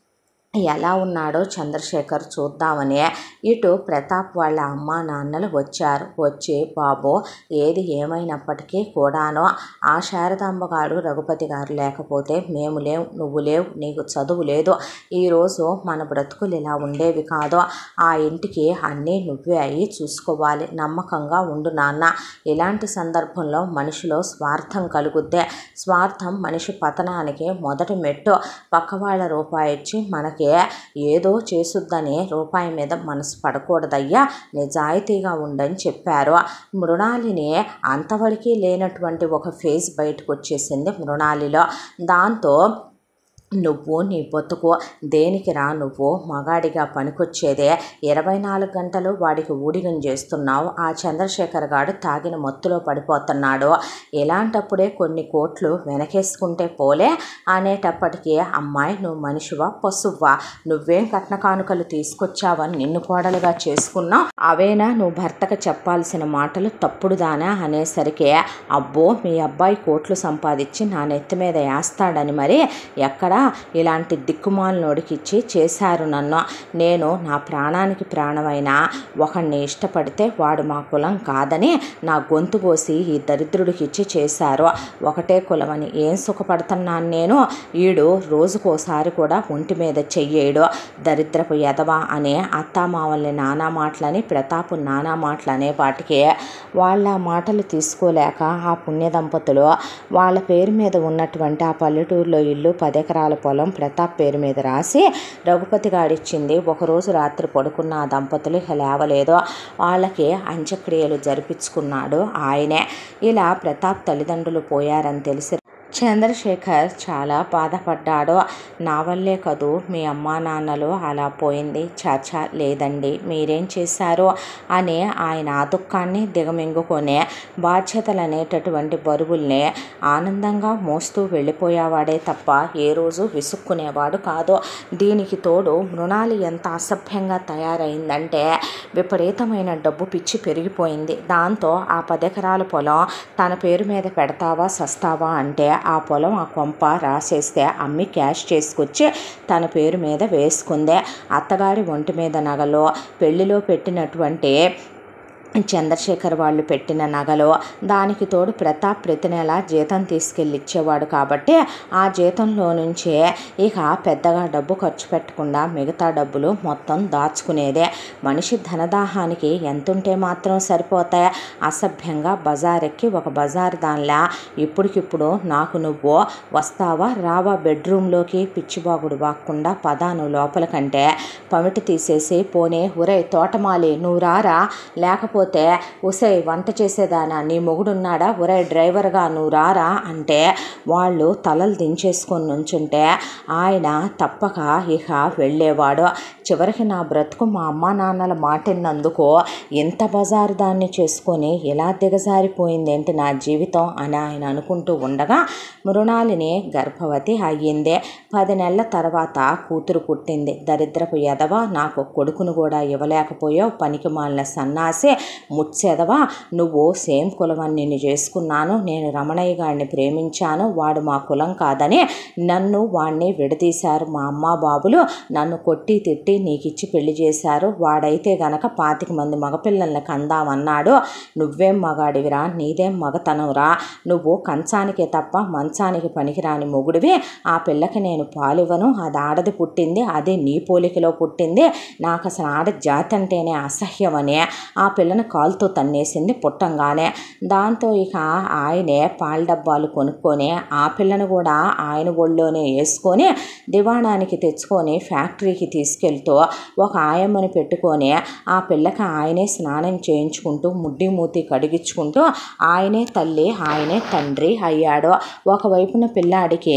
ఎలా ఉన్నాడో చంద్రశేఖర్ చూద్దామని ఇటు ప్రతాప్ వాళ్ళ అమ్మ నాన్నలు వచ్చారు వచ్చి బాబు ఏది ఏమైనప్పటికీ కూడాను ఆ శారదాంబ గారు రఘుపతి గారు లేకపోతే మేము లేవు నువ్వు లేవు నీకు చదువు లేదు ఈరోజు మన బ్రతుకులు ఇలా ఉండేవి కాదు ఆ ఇంటికి అన్నీ నువ్వే అయ్యి చూసుకోవాలి నమ్మకంగా ఉండు నాన్న ఇలాంటి సందర్భంలో మనిషిలో స్వార్థం కలుగుద్దే స్వార్థం మనిషి పతనానికి మొదటి మెట్టు పక్క వాళ్ళ రూపాయి ఇచ్చి మనకి ఏదో చేసుద్దని రూపాయి మీద మనసు పడకూడదయ్యా నిజాయితీగా ఉండని చెప్పారు మృణాలిని అంతవరకు లేనటువంటి ఒక ఫేజ్ బయటకు వచ్చేసింది మృణాలిలో దాంతో నువ్వు నీ బతుకు దేనికి రా నువ్వు మగాడిగా పనికొచ్చేదే ఇరవై నాలుగు గంటలు వాడికి ఊడిగం చేస్తున్నావు ఆ చంద్రశేఖర్ గాడు తాగిన మత్తులో పడిపోతున్నాడు ఇలాంటప్పుడే కొన్ని కోట్లు వెనకేసుకుంటే పోలే అనేటప్పటికీ అమ్మాయి నువ్వు మనిషివా పశువా నువ్వేం కట్న కానుకలు తీసుకొచ్చావని నిన్ను కోడలుగా చేసుకున్నావు అవేనా నువ్వు భర్తకు చెప్పాల్సిన మాటలు తప్పుడుదానా అనేసరికి అబ్బో మీ అబ్బాయి కోట్లు సంపాదించి నా నెత్తి మీద వేస్తాడని మరి ఎక్కడ ఇలాంటి దిక్కుమాలినోడికి ఇచ్చి చేశారు నన్ను నేను నా ప్రాణానికి ప్రాణమైన ఒకడిని ఇష్టపడితే వాడు మా కులం కాదని నా గొంతు కోసి ఈ దరిద్రుడికి ఇచ్చి చేశారు ఒకటే కులమని ఏం సుఖపడుతున్నాను నేను ఈడు రోజుకోసారి కూడా ఒంటి మీద చెయ్యేడు దరిద్రపు ఎదవా అనే అత్తామావల్ని నానా మాటలని ప్రతాపు నానా మాటలు అనే వాటికి వాళ్ళ మాటలు తీసుకోలేక ఆ పుణ్య దంపతులు వాళ్ళ పేరు మీద ఉన్నటువంటి ఆ పల్లెటూరులో ఇల్లు పదెకరాల పొలం ప్రతాప్ పేరు మీద రాసి రఘుపతి గాడిచ్చింది ఒకరోజు రాత్రి పడుకున్న ఆ దంపతులు ఇక లేవలేదు వాళ్ళకి అంత్యక్రియలు జరిపించుకున్నాడు ఆయనే ఇలా ప్రతాప్ తల్లిదండ్రులు పోయారని తెలిసి చంద్రశేఖర్ చాలా బాధపడ్డాడు నా వల్లే కదూ మీ అమ్మా నాన్నలు అలా పోయింది చాచా లేదండి మీరేం చేశారు అని ఆయన ఆ దుఃఖాన్ని దిగమింగుకొని బాధ్యతలు అనేటటువంటి బరువుల్ని ఆనందంగా మోస్తూ వెళ్ళిపోయేవాడే తప్ప ఏ రోజు విసుక్కునేవాడు కాదు దీనికి తోడు మృణాలి ఎంత అసభ్యంగా తయారైందంటే విపరీతమైన డబ్బు పిచ్చి పెరిగిపోయింది దాంతో ఆ పదెకరాల పొలం తన పేరు మీద పెడతావా సస్తావా అంటే ఆ పొలం ఆ కొంప రాసేస్తే అమ్మి క్యాష్ చేసుకొచ్చి తన పేరు మీద వేసుకుందే అత్తగారి ఒంటి మీద నగలు పెళ్లిలో పెట్టినటువంటి చంద్రశేఖర్ వాళ్ళు పెట్టిన నగలు దానికి తోడు ప్రతాప్ ప్రతి నెల జీతం తీసుకెళ్ళి ఇచ్చేవాడు కాబట్టి ఆ జీతంలో నుంచే ఇక పెద్దగా డబ్బు ఖర్చు పెట్టకుండా మిగతా డబ్బులు మొత్తం దాచుకునేదే మనిషి ధనదాహానికి ఎంతుంటే మాత్రం సరిపోతాయి అసభ్యంగా బజారెక్కి ఒక బజార్ దానిలా ఇప్పటికిప్పుడు నాకు నువ్వు వస్తావా రావా బెడ్రూమ్లోకి పిచ్చిబాగుడు వాక్కుండా పదాను లోపల కంటే పమిటి తీసేసి పోనే ఒరే తోటమాలి నువ్వు రారా లేకపోతే ఉసే వంట చేసేదానా నీ మొగుడున్నాడా ఒరే డ్రైవర్గా నువ్వు రారా అంటే వాళ్ళు తలలు దించేసుకొని నుంచుంటే ఆయన తప్పక ఇక వెళ్ళేవాడు చివరికి నా బ్రతుకు మా అమ్మా నాన్నల మాటిన్నందుకు ఎంత బజారు దాన్ని చేసుకొని ఇలా దిగజారిపోయిందేంటి నా జీవితం అని ఆయన అనుకుంటూ ఉండగా మృణాలిని గర్భవతి అయ్యిందే పది నెలల తర్వాత కూతురు పుట్టింది దరిద్రపు ఎదవ నాకు కొడుకును కూడా ఇవ్వలేకపోయావు పనికి మాలిన సన్నాసి ముచ్చెదవా నువ్వు సేమ్ కులమని నిన్ను చేసుకున్నాను నేను రమణయ్య గారిని ప్రేమించాను వాడు మా కులం కాదని నన్ను వాడిని విడదీశారు మా అమ్మ బాబులు నన్ను కొట్టి తిట్టి నీకిచ్చి పెళ్లి చేశారు వాడైతే గనక పాతిక మంది మగపిల్లల్ని కందామన్నాడు నువ్వేం మగాడివిరా నీదేం మగతనంరా నువ్వు కంచానికే తప్ప మంచానికి పనికిరాని మొగుడివి ఆ పిల్లకి నేను పాలివ్వను అది ఆడది పుట్టింది అది నీ పోలికలో పుట్టింది నాకు అసలు ఆడ జాతి అంటేనే అసహ్యమని ఆ పిల్లని కాలుతో తన్నేసింది పుట్టంగానే దాంతో ఇక ఆయనే పాల డబ్బాలు కొనుక్కొని ఆ పిల్లను కూడా ఆయన ఒళ్ళోనే వేసుకొని దివాణానికి తెచ్చుకొని ఫ్యాక్టరీకి తీసుకెళ్తూ ఒక ఆయమ్మని పెట్టుకొని ఆ పిల్లకి ఆయనే స్నానం చేయించుకుంటూ ముడ్డి మూతి కడిగించుకుంటూ ఆయనే తల్లి ఆయనే తండ్రి అయ్యాడు ఒకవైపున పిల్లాడికి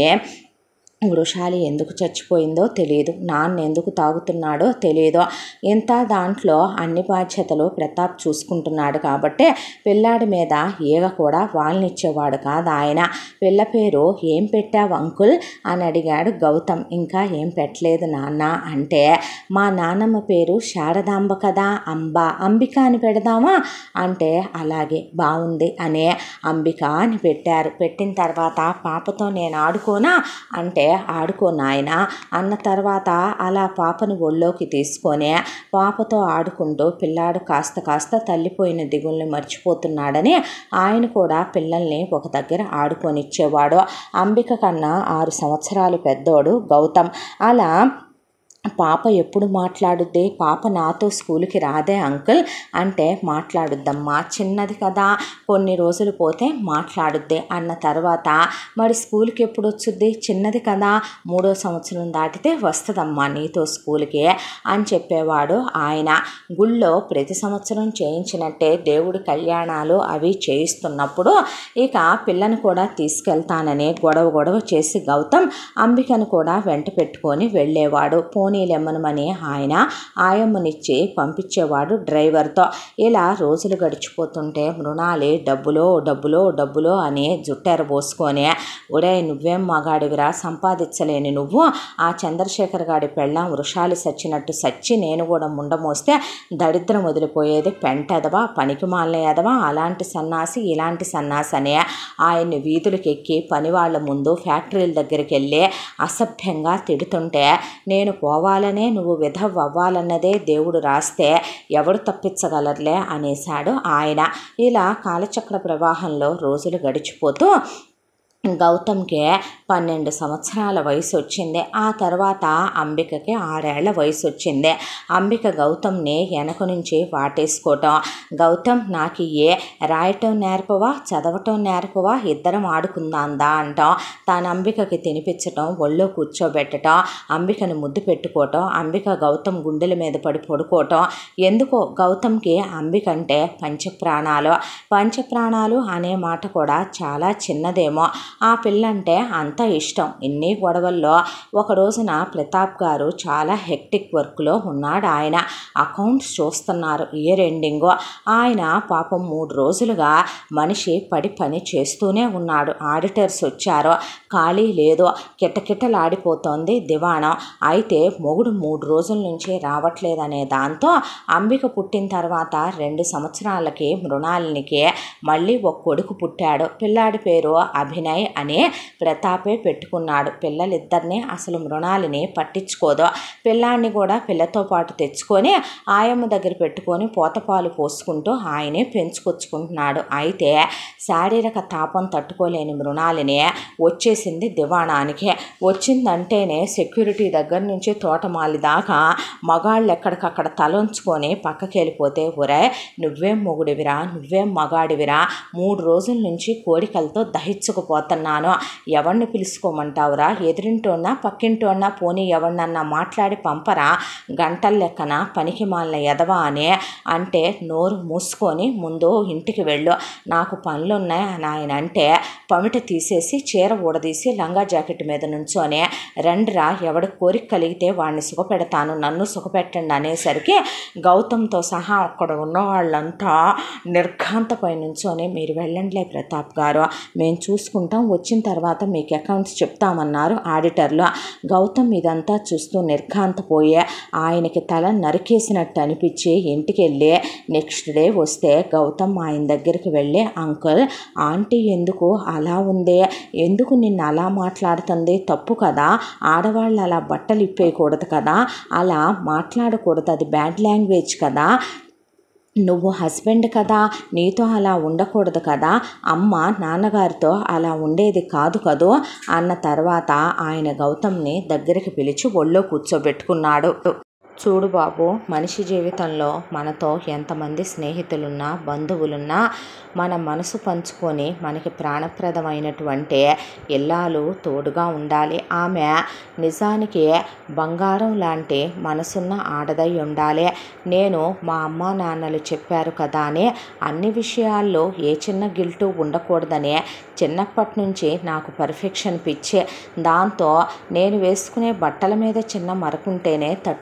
వృషాలి ఎందుకు చచ్చిపోయిందో తెలియదు నాన్న ఎందుకు తాగుతున్నాడో తెలియదు ఇంత దాంట్లో అన్ని బాధ్యతలు ప్రతాప్ చూసుకుంటున్నాడు కాబట్టి పిల్లాడి మీద ఈగ కూడా వాళ్ళనిచ్చేవాడు కాదు ఆయన పిల్ల పేరు ఏం పెట్టావు అంకుల్ అని అడిగాడు గౌతమ్ ఇంకా ఏం పెట్టలేదు నాన్న అంటే మా నాన్నమ్మ పేరు శారదాంబ కదా అంబ అంబిక అని పెడదామా అంటే అలాగే బాగుంది అనే అంబిక అని పెట్టారు పెట్టిన తర్వాత పాపతో నేను ఆడుకోనా అంటే ఆడుకో నాయన అన్న తర్వాత అలా పాపను ఒళ్ళోకి తీసుకొని పాపతో ఆడుకుంటూ పిల్లాడు కాస్త కాస్త తల్లిపోయిన దిగుల్ని మర్చిపోతున్నాడని ఆయన కూడా పిల్లల్ని ఒక దగ్గర ఆడుకొనిచ్చేవాడు అంబిక కన్నా ఆరు సంవత్సరాలు పెద్దోడు గౌతమ్ అలా పాప ఎప్పుడు మాట్లాడుద్ది పాప నాతో స్కూల్కి రాదే అంకుల్ అంటే మాట్లాడుద్దమ్మా చిన్నది కదా కొన్ని రోజులు పోతే మాట్లాడుద్ది అన్న తర్వాత మరి స్కూల్కి ఎప్పుడు వచ్చుద్ది చిన్నది కదా మూడో సంవత్సరం దాటితే వస్తుందమ్మా నీతో స్కూల్కి అని చెప్పేవాడు ఆయన గుళ్ళో ప్రతి సంవత్సరం చేయించినట్టే దేవుడి కళ్యాణాలు అవి చేయిస్తున్నప్పుడు ఇక పిల్లను కూడా తీసుకెళ్తానని గొడవ గొడవ చేసి గౌతమ్ అంబికను కూడా వెంట పెట్టుకొని వెళ్ళేవాడు పోనీలెమ్మనమని ఆయన ఆయమ్మనిచ్చి పంపించేవాడు డ్రైవర్తో ఇలా రోజులు గడిచిపోతుంటే మృణాలి డబ్బులో డబ్బులో డబ్బులో అని జుట్టెర పోసుకొని ఒరే నువ్వేం మగాడివిరా సంపాదించలేని నువ్వు ఆ చంద్రశేఖర్ గాడి పెళ్ళాం వృషాలు సచ్చినట్టు సచ్చి నేను కూడా ముండమోస్తే దరిద్రం వదిలిపోయేది పెంటెదవా పనికి మాలిన ఎదవా అలాంటి సన్నాసి ఇలాంటి సన్నాసి అనే ఆయన్ని వీధులకు ఎక్కి పని వాళ్ళ ముందు ఫ్యాక్టరీల దగ్గరికి వెళ్ళి అసభ్యంగా తిడుతుంటే నేను పోవాలనే నువ్వు విధవ్ అవ్వాలన్నదే దేవుడు రాస్తే ఎవడు తప్పించగలరులే అనేశాడు ఆయన ఇలా కాలచక్ర ప్రవాహంలో రోజులు గడిచిపోతూ గౌతమ్కి పన్నెండు సంవత్సరాల వయసు వచ్చింది ఆ తర్వాత అంబికకి ఆరేళ్ల వయసు వచ్చింది అంబిక గౌతమ్ని వెనక నుంచి వాటేసుకోవటం గౌతమ్ నాకు ఏ రాయటం నేర్పవా చదవటం నేర్పవా ఇద్దరం ఆడుకుందాందా అంటాం తాను అంబికకి తినిపించటం ఒళ్ళో కూర్చోబెట్టడం అంబికని ముద్దు పెట్టుకోవటం అంబిక గౌతమ్ గుండెల మీద పడి పడుకోవటం ఎందుకో గౌతమ్కి అంబిక అంటే పంచప్రాణాలు పంచప్రాణాలు అనే మాట కూడా చాలా చిన్నదేమో ఆ పిల్లంటే అంత ఇష్టం ఇన్ని గొడవల్లో ఒక రోజున ప్రతాప్ గారు చాలా హెక్టిక్ వర్క్లో ఉన్నాడు ఆయన అకౌంట్స్ చూస్తున్నారు ఇయర్ ఎండింగ్ ఆయన పాపం మూడు రోజులుగా మనిషి పడి పని చేస్తూనే ఉన్నాడు ఆడిటర్స్ వచ్చారు ఖాళీ లేదు కిటకిటలాడిపోతోంది దివాణం అయితే మొగుడు మూడు రోజుల నుంచి రావట్లేదనే దాంతో అంబిక పుట్టిన తర్వాత రెండు సంవత్సరాలకి మృణాలినికి మళ్ళీ ఒక కొడుకు పుట్టాడు పిల్లాడి పేరు అభినయ్ అని ప్రతాపే పెట్టుకున్నాడు పిల్లలిద్దరిని అసలు మృణాలిని పట్టించుకోదు పిల్లాడిని కూడా పిల్లతో పాటు తెచ్చుకొని ఆయమ్మ దగ్గర పెట్టుకొని పోతపాలు పోసుకుంటూ ఆయనే పెంచుకొచ్చుకుంటున్నాడు అయితే శారీరక తాపం తట్టుకోలేని మృణాలిని వచ్చేసింది దివాణానికి వచ్చిందంటేనే సెక్యూరిటీ దగ్గర నుంచి తోటమాలి దాకా మగాళ్ళు ఎక్కడికక్కడ తలంచుకొని పక్కకి వెళ్ళిపోతే ఒరే నువ్వేం మొగుడివిరా నువ్వేం మగాడివిరా మూడు రోజుల నుంచి కోడికలతో దహించుకుపోతున్నాను ఎవరిని పిలుచుకోమంటావురా ఎదురింటోన్నా పక్కింటోన్నా పోనీ ఎవరినన్నా మాట్లాడి పంపరా గంటల లెక్కన పనికి మాలిన ఎదవా అని అంటే నోరు మూసుకొని ముందు ఇంటికి వెళ్ళు నాకు పనులున్నాయి అని ఆయన అంటే పమిట తీసేసి చీర ఊడదీసి లంగా జాకెట్ మీద నుంచొని రండిరా ఎవడి కోరిక కలిగితే వాడిని సుఖపెడతాను నన్ను సుఖపెట్టండి అనేసరికి గౌతమ్తో సహా అక్కడ ఉన్న వాళ్ళంతా నిర్ఘాంతపై నుంచొని మీరు వెళ్ళండిలే ప్రతాప్ గారు మేము చూసుకుంటాం వచ్చిన తర్వాత మీకు అకౌంట్స్ చెప్తామన్నారు ఆడిటర్లు గౌతమ్ ఇదంతా చూస్తూ నిర్ఘాంతపోయే ఆయనకి తల నరికేసినట్టు అనిపించి ఇంటికి వెళ్ళి నెక్స్ట్ డే వస్తే గౌతమ్ ఆయన దగ్గరికి వెళ్ళి అంకుల్ ఆంటీ ఎందుకు అలా ఉంది ఎందుకు నిన్ను అలా మాట్లాడుతుంది తప్పు కదా ఆడవాళ్ళు అలా బట్టలు ఇప్పేయకూడదు కదా అలా మాట్లాడకూడదు అది బ్యాడ్ లాంగ్వేజ్ కదా నువ్వు హస్బెండ్ కదా నీతో అలా ఉండకూడదు కదా అమ్మ నాన్నగారితో అలా ఉండేది కాదు కదూ అన్న తర్వాత ఆయన గౌతమ్ని దగ్గరికి పిలిచి ఒళ్ళో కూర్చోబెట్టుకున్నాడు చూడు బాబు మనిషి జీవితంలో మనతో ఎంతమంది స్నేహితులున్నా బంధువులున్నా మన మనసు పంచుకొని మనకి ప్రాణప్రదమైనటువంటి ఇల్లాలు తోడుగా ఉండాలి ఆమె నిజానికి బంగారం లాంటి మనసున్న ఆడదై ఉండాలి నేను మా అమ్మ నాన్నలు చెప్పారు కదా అని అన్ని విషయాల్లో ఏ చిన్న గిల్టు ఉండకూడదని చిన్నప్పటి నుంచి నాకు పర్ఫెక్షన్ పిచ్చే దాంతో నేను వేసుకునే బట్టల మీద చిన్న మరకుంటేనే తట్టుకోలే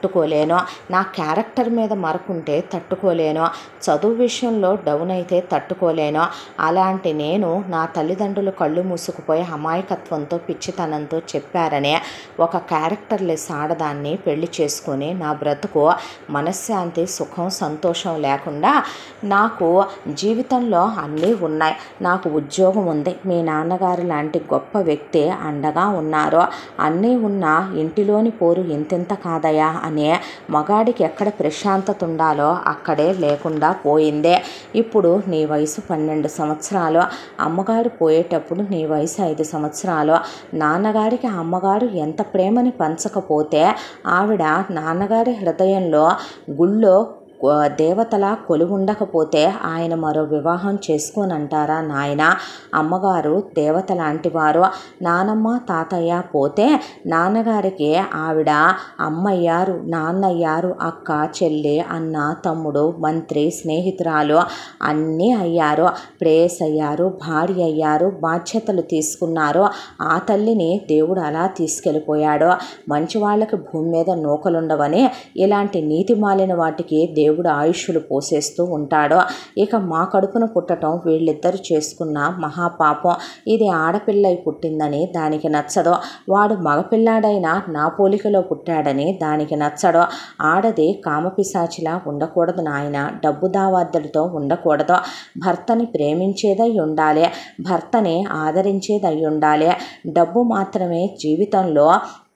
తట్టుకోలేను నా క్యారెక్టర్ మీద మరకుంటే తట్టుకోలేను చదువు విషయంలో డౌన్ అయితే తట్టుకోలేను అలాంటి నేను నా తల్లిదండ్రులు కళ్ళు మూసుకుపోయి అమాయకత్వంతో పిచ్చితనంతో చెప్పారనే ఒక క్యారెక్టర్ లెస్ ఆడదాన్ని పెళ్లి చేసుకొని నా బ్రతుకు మనశ్శాంతి సుఖం సంతోషం లేకుండా నాకు జీవితంలో అన్నీ ఉన్నాయి నాకు ఉద్యోగం ఉంది మీ నాన్నగారు లాంటి గొప్ప వ్యక్తి అండగా ఉన్నారు అన్నీ ఉన్నా ఇంటిలోని పోరు ఇంతింత కాదయా అనే మగాడికి ఎక్కడ ప్రశాంతత ఉండాలో అక్కడే లేకుండా పోయిందే ఇప్పుడు నీ వయసు పన్నెండు సంవత్సరాలు అమ్మగారు పోయేటప్పుడు నీ వయసు ఐదు సంవత్సరాలు నాన్నగారికి అమ్మగారు ఎంత ప్రేమని పంచకపోతే ఆవిడ నాన్నగారి హృదయంలో గుళ్ళో ఆ, దేవతలా కొలువుండకపోతే ఆయన మరో వివాహం చేసుకోనంటారా నాయన అమ్మగారు దేవత లాంటివారు నానమ్మ తాతయ్య పోతే నాన్నగారికి ఆవిడ అమ్మయ్యారు నాన్నయ్యారు అక్క చెల్లి అన్న తమ్ముడు మంత్రి స్నేహితురాలు అన్నీ అయ్యారు ప్రేయస్ అయ్యారు భార్య అయ్యారు బాధ్యతలు తీసుకున్నారు ఆ తల్లిని దేవుడు అలా తీసుకెళ్ళిపోయాడు మంచి వాళ్ళకి భూమి మీద నూకలుండవని ఇలాంటి నీతి మాలిన వాటికి దేవుడు ఆయుష్యులు పోసేస్తూ ఉంటాడు ఇక మా కడుపున పుట్టటం వీళ్ళిద్దరు చేసుకున్న మహాపాపం ఇది ఆడపిల్లై పుట్టిందని దానికి నచ్చదు వాడు మగపిల్లాడైనా నా పోలికలో పుట్టాడని దానికి నచ్చడు ఆడది కామపిశాచిలా ఉండకూడదు నాయన డబ్బు దావాద్దలతో ఉండకూడదు భర్తని ప్రేమించేదై ఉండాలి భర్తని ఆదరించేదై ఉండాలి డబ్బు మాత్రమే జీవితంలో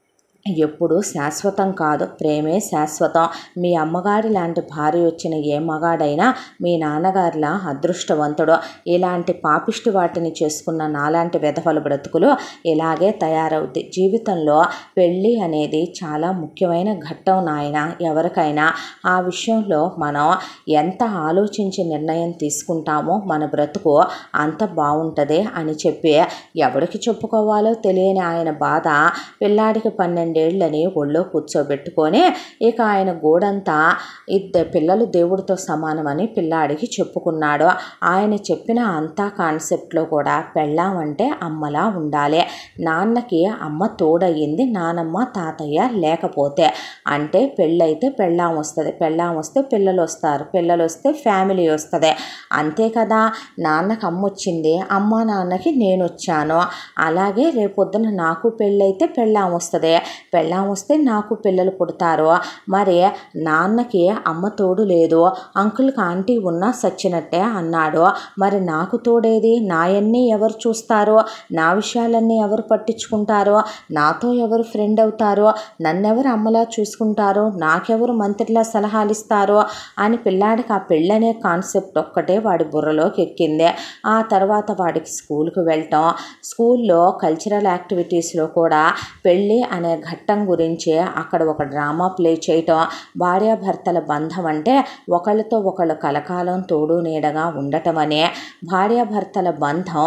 ఎప్పుడు శాశ్వతం కాదు ప్రేమే శాశ్వతం మీ అమ్మగారి లాంటి భార్య వచ్చిన ఏ మగాడైనా మీ నాన్నగారిలా అదృష్టవంతుడు ఇలాంటి పాపిష్టి వాటిని చేసుకున్న నాలాంటి వెధవల బ్రతుకులు ఇలాగే తయారవుద్ది జీవితంలో పెళ్ళి అనేది చాలా ముఖ్యమైన ఘట్టం నాయన ఎవరికైనా ఆ విషయంలో మనం ఎంత ఆలోచించి నిర్ణయం తీసుకుంటామో మన బ్రతుకు అంత బాగుంటుంది అని చెప్పి ఎవరికి చెప్పుకోవాలో తెలియని ఆయన బాధ పిల్లాడికి పన్నెండేళ్ళని ఒళ్ళో కూర్చోబెట్టుకొని ఇక ఆయన గోడంతా ఇద్దరు పిల్లలు దేవుడితో సమానమని పిల్లాడికి చెప్పుకున్నాడు ఆయన చెప్పిన అంతా కాన్సెప్ట్లో కూడా పెళ్ళాం అంటే అమ్మలా ఉండాలి నాన్నకి అమ్మ తోడయ్యింది నానమ్మ తాతయ్య లేకపోతే అంటే పెళ్ళైతే పెళ్ళాం వస్తుంది పెళ్ళాం వస్తే పిల్లలు వస్తారు పిల్లలు వస్తే ఫ్యామిలీ వస్తుంది అంతే కదా నాన్నకి అమ్మ వచ్చింది అమ్మ నాన్నకి నేను వచ్చాను అలాగే రేపొద్దున నాకు పెళ్ళైతే పెళ్ళాం వస్తుంది పెళ్ళాం వస్తే నాకు పిల్లలు పుడతారు మరి నాన్నకి అమ్మ తోడు లేదు అంకుల్కి ఆంటీ ఉన్నా సచ్చినట్టే అన్నాడు మరి నాకు తోడేది నాయన్ని ఎవరు చూస్తారో నా విషయాలన్నీ ఎవరు పట్టించుకుంటారో నాతో ఎవరు ఫ్రెండ్ అవుతారో నన్నెవరు అమ్మలా చూసుకుంటారో నాకెవరు మంత్రిలా సలహాలు ఇస్తారో అని పిల్లాడికి ఆ పెళ్ళనే కాన్సెప్ట్ ఒక్కటే వాడి బుర్రలోకి ఎక్కింది ఆ తర్వాత వాడికి స్కూల్కి వెళ్ళటం స్కూల్లో కల్చరల్ యాక్టివిటీస్లో కూడా పెళ్ళి అనే ఘట్టం గురించి అక్కడ ఒక డ్రామా ప్లే చేయటం భార్యాభర్తల బంధం అంటే ఒకళ్ళతో ఒకళ్ళు కలకాలం తోడు నీడగా ఉండటం అనే భార్యాభర్తల బంధం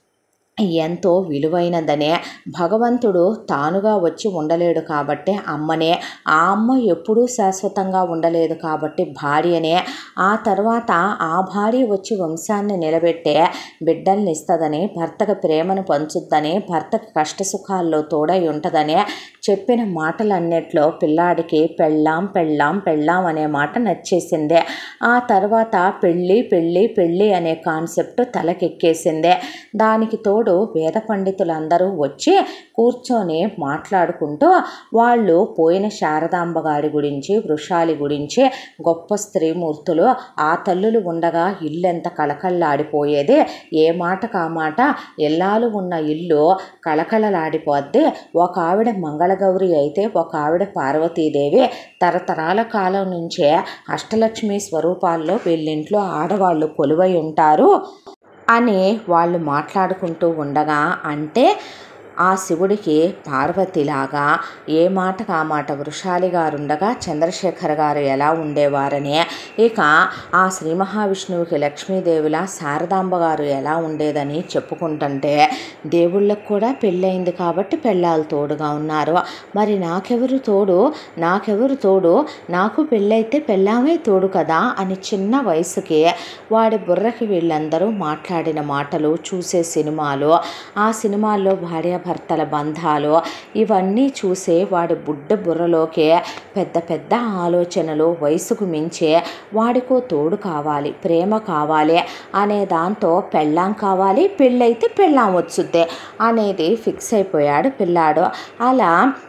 ఎంతో విలువైనదనే భగవంతుడు తానుగా వచ్చి ఉండలేడు కాబట్టి అమ్మనే ఆ అమ్మ ఎప్పుడూ శాశ్వతంగా ఉండలేదు కాబట్టి భార్యనే ఆ తర్వాత ఆ భార్య వచ్చి వంశాన్ని నిలబెట్టే బిడ్డల్ని ఇస్తుందని భర్తకు ప్రేమను పంచుద్దని భర్తకు కష్టసుఖాల్లో తోడై ఉంటుందని చెప్పిన మాటలన్నిట్లో పిల్లాడికి పెళ్ళాం పెళ్ళాం పెళ్ళాం అనే మాట నచ్చేసిందే ఆ తర్వాత పెళ్ళి పెళ్ళి పెళ్ళి అనే కాన్సెప్ట్ తలకెక్కేసిందే దానికి తోడు వేద పండితులందరూ వచ్చి కూర్చొని మాట్లాడుకుంటూ వాళ్ళు పోయిన శారదాంబ గారి గురించి వృషాలి గురించి గొప్ప స్త్రీమూర్తులు ఆ తల్లులు ఉండగా ఇల్లు ఎంత కళకళలాడిపోయేది ఏ మాటకు ఆ మాట ఇల్లాలు ఉన్న ఇల్లు కళకళలాడిపోద్ది ఒక ఆవిడ మంగళగౌరి అయితే ఒక ఆవిడ పార్వతీదేవి తరతరాల కాలం నుంచే అష్టలక్ష్మి స్వరూపాల్లో వీళ్ళింట్లో ఆడవాళ్ళు కొలువై ఉంటారు అని వాళ్ళు మాట్లాడుకుంటూ ఉండగా అంటే ఆ శివుడికి పార్వతిలాగా ఏ మాటకు ఆ మాట వృషాలి గారు ఉండగా చంద్రశేఖర్ గారు ఎలా ఉండేవారని ఇక ఆ శ్రీ మహావిష్ణువుకి లక్ష్మీదేవిలా శారదాంబ గారు ఎలా ఉండేదని చెప్పుకుంటుంటే దేవుళ్ళకు కూడా పెళ్ళయింది కాబట్టి పెళ్ళాలు తోడుగా ఉన్నారు మరి నాకెవరు తోడు నాకెవరు తోడు నాకు పెళ్ళైతే పెళ్ళామే తోడు కదా అని చిన్న వయసుకి వాడి బుర్రకి వీళ్ళందరూ మాట్లాడిన మాటలు చూసే సినిమాలు ఆ సినిమాల్లో భార్య భార్యాభర్తల బంధాలు ఇవన్నీ చూసే వాడి బుడ్డ బుర్రలోకే పెద్ద పెద్ద ఆలోచనలు వయసుకు మించే వాడికో తోడు కావాలి ప్రేమ కావాలి అనే దాంతో పెళ్ళాం కావాలి పెళ్ళైతే పెళ్ళాం వచ్చుద్ది అనేది ఫిక్స్ అయిపోయాడు పిల్లాడు అలా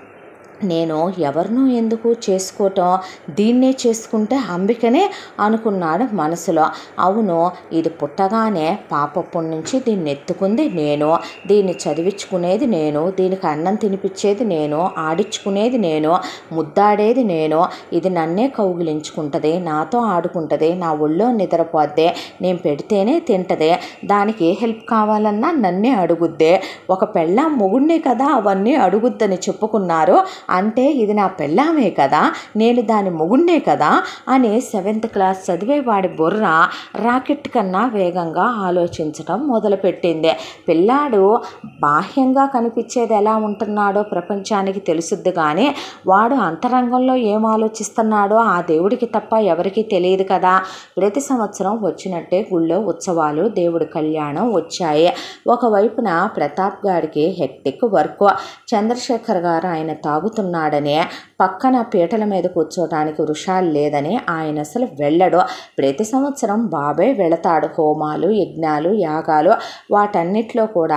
నేను ఎవరినో ఎందుకు చేసుకోవటం దీన్నే చేసుకుంటే అంబికనే అనుకున్నాడు మనసులో అవును ఇది పుట్టగానే పాపప్పటి నుంచి దీన్ని ఎత్తుకుంది నేను దీన్ని చదివించుకునేది నేను దీనికి అన్నం తినిపించేది నేను ఆడించుకునేది నేను ముద్దాడేది నేను ఇది నన్నే కౌగిలించుకుంటుంది నాతో ఆడుకుంటుంది నా ఒళ్ళో నిద్రపోద్దే నేను పెడితేనే తింటదే దానికి ఏ హెల్ప్ కావాలన్నా నన్నే అడుగుద్దే ఒక పెళ్ళాం మొగుడినే కదా అవన్నీ అడుగుద్దని చెప్పుకున్నారు అంటే ఇది నా పెళ్ళామే కదా నేను దాని మొగుడినే కదా అని సెవెంత్ క్లాస్ చదివే వాడి బుర్ర రాకెట్ కన్నా వేగంగా ఆలోచించడం మొదలుపెట్టింది పిల్లాడు బాహ్యంగా కనిపించేది ఎలా ఉంటున్నాడో ప్రపంచానికి తెలుసుద్ది కానీ వాడు అంతరంగంలో ఏం ఆలోచిస్తున్నాడో ఆ దేవుడికి తప్ప ఎవరికీ తెలియదు కదా ప్రతి సంవత్సరం వచ్చినట్టే గుళ్ళో ఉత్సవాలు దేవుడి కళ్యాణం వచ్చాయి ఒకవైపున ప్రతాప్ గారికి హెక్టిక్ వర్క్ చంద్రశేఖర్ గారు ఆయన తాగుతున్నాడని పక్కన పీటల మీద కూర్చోటానికి వృషాలు లేదని ఆయన అసలు వెళ్ళడు ప్రతి సంవత్సరం బాబే వెళతాడు హోమాలు యజ్ఞాలు యాగాలు వాటన్నిటిలో కూడా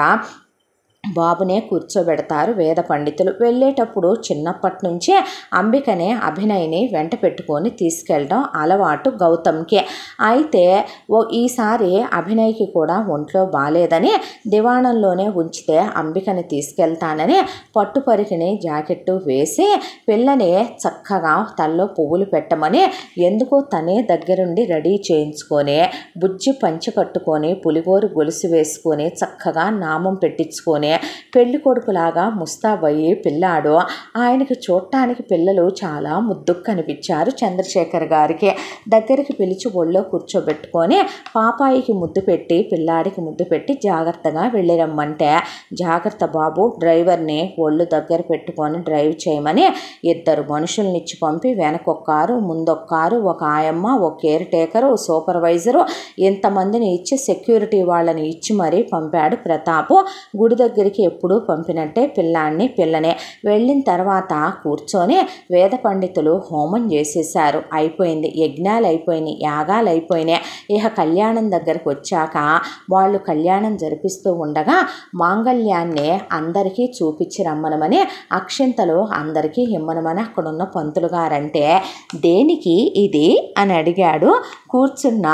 బాబునే కూర్చోబెడతారు వేద పండితులు వెళ్ళేటప్పుడు చిన్నప్పటి నుంచే అంబికనే అభినయ్ని వెంట పెట్టుకొని తీసుకెళ్ళడం అలవాటు గౌతమ్కి అయితే ఓ ఈసారి అభినయ్కి కూడా ఒంట్లో బాగాలేదని దివాణంలోనే ఉంచితే అంబికని తీసుకెళ్తానని పట్టుపరికిని జాకెట్టు వేసి పిల్లని చక్కగా తల్లో పువ్వులు పెట్టమని ఎందుకో తనే దగ్గరుండి రెడీ చేయించుకొని బుజ్జి పంచి కట్టుకొని పులిగోరు గొలుసు వేసుకొని చక్కగా నామం పెట్టించుకొని పెళ్లి కొడుకులాగా ముస్తాబయ్యి పిల్లాడు ఆయనకి చూడటానికి పిల్లలు చాలా ముద్దుకు కనిపించారు చంద్రశేఖర్ గారికి దగ్గరికి పిలిచి ఒళ్ళో కూర్చోబెట్టుకొని పాపాయికి ముద్దు పెట్టి పిల్లాడికి ముద్దు పెట్టి జాగ్రత్తగా వెళ్ళిరమ్మంటే జాగ్రత్త బాబు డ్రైవర్ని ఒళ్ళు దగ్గర పెట్టుకొని డ్రైవ్ చేయమని ఇద్దరు మనుషుల్ని ఇచ్చి పంపి వెనకొక కారు ముందొక కారు ఒక ఆయమ్మ ఒక కేర్ టేకరు సూపర్వైజరు ఇంతమందిని ఇచ్చి సెక్యూరిటీ వాళ్ళని ఇచ్చి మరీ పంపాడు ప్రతాపు గుడి దగ్గరికి ఎప్పుడూ పంపినట్టే పిల్లాన్ని పిల్లనే వెళ్ళిన తర్వాత కూర్చొని వేద పండితులు హోమం చేసేసారు అయిపోయింది యజ్ఞాలు అయిపోయినాయి యాగాలు అయిపోయినాయి ఇక కళ్యాణం దగ్గరకు వచ్చాక వాళ్ళు కళ్యాణం జరిపిస్తూ ఉండగా మాంగళ్యాన్ని అందరికీ చూపించి రమ్మనమని అక్షింతలు అందరికీ ఇమ్మనమని అక్కడున్న పంతులు గారంటే దేనికి ఇది అని అడిగాడు కూర్చున్న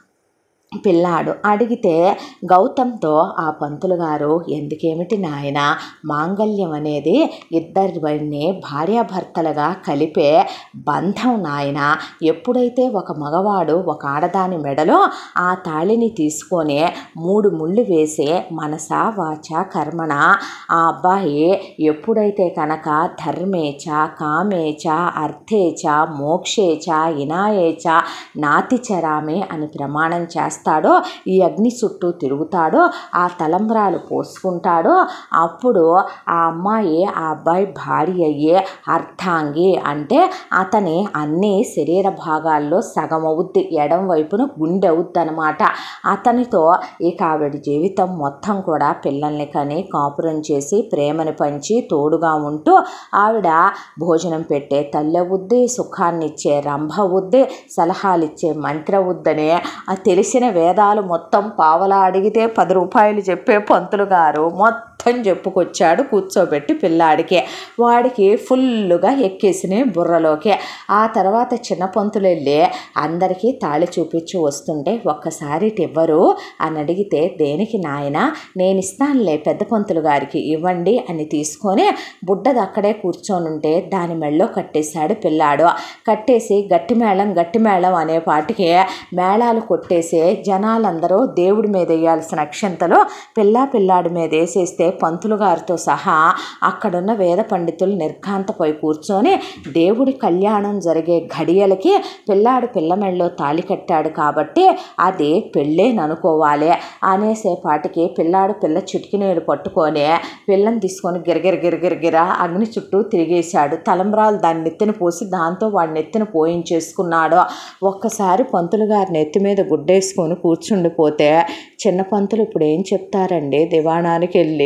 పిల్లాడు అడిగితే గౌతమ్తో ఆ పంతులు గారు ఎందుకేమిటి నాయన మాంగళ్యం అనేది ఇద్దరిని భార్యాభర్తలుగా కలిపే బంధం నాయన ఎప్పుడైతే ఒక మగవాడు ఒక ఆడదాని మెడలో ఆ తాళిని తీసుకొని మూడు ముళ్ళు వేసే మనస వాచ కర్మణ ఆ అబ్బాయి ఎప్పుడైతే కనుక ధర్మేచ కామేచ అర్థేచ మోక్షేచ ఇనాయేచ నాతిచరామే అని ప్రమాణం చేస్తాడో ఈ అగ్ని చుట్టూ తిరుగుతాడో ఆ తలంబ్రాలు పోసుకుంటాడో అప్పుడు ఆ అమ్మాయి ఆ అబ్బాయి భార్య అయ్యే అర్థాంగి అంటే అతని అన్ని శరీర భాగాల్లో సగం అవుద్ది ఎడం వైపున గుండె అవుద్ది అనమాట అతనితో ఇక ఆవిడ జీవితం మొత్తం కూడా పిల్లల్ని కని కాపురం చేసి ప్రేమని పంచి తోడుగా ఉంటూ ఆవిడ భోజనం పెట్టే తల్లి అవుద్ది సుఖాన్ని ఇచ్చే రంభ అవుద్ది సలహాలు ఇచ్చే మంత్ర అవుద్దని ఆ తెలిసిన వేదాలు మొత్తం పావలా అడిగితే పది రూపాయలు చెప్పే పంతులు గారు మొత్తం చెప్పుకొచ్చాడు కూర్చోబెట్టి పిల్లాడికి వాడికి ఫుల్లుగా ఎక్కేసినాయి బుర్రలోకి ఆ తర్వాత చిన్న పంతులు వెళ్ళి అందరికీ తాళి చూపించి వస్తుంటే ఒక్కసారి ఇటు ఇవ్వరు అని అడిగితే దేనికి నాయన నేను ఇస్తానులే పెద్ద పంతులు గారికి ఇవ్వండి అని తీసుకొని బుడ్డది అక్కడే కూర్చొని ఉంటే దాని మెళ్ళో కట్టేశాడు పిల్లాడు కట్టేసి గట్టి మేళం గట్టి మేళం అనే పాటికి మేళాలు కొట్టేసి జనాలందరూ దేవుడి మీద వేయాల్సిన అక్షంతలు పిల్లా పిల్లాడి మీద వేసేస్తే పంతులు గారితో సహా అక్కడున్న వేద పండితులు నిర్ఘాంతపోయి కూర్చొని దేవుడి కళ్యాణం జరిగే ఘడియలకి పిల్లాడు పిల్ల మెళ్ళలో తాళి కట్టాడు కాబట్టి అది పెళ్ళేననుకోవాలి అనేసేపాటికి పిల్లాడు పిల్ల చిటికినేడు పట్టుకొని పిల్లని తీసుకొని గిరగిర గిరగిరగిర అగ్ని చుట్టూ తిరిగేశాడు తలంబ్రాలు దాని నెత్తిన పోసి దాంతో వాడి నెత్తిన పోయించేసుకున్నాడు ఒక్కసారి పంతులు గారి నెత్తి మీద గుడ్డేసుకొని కూర్చుండిపోతే చిన్న పంతులు ఇప్పుడు ఏం చెప్తారండి దివాణానికి వెళ్ళి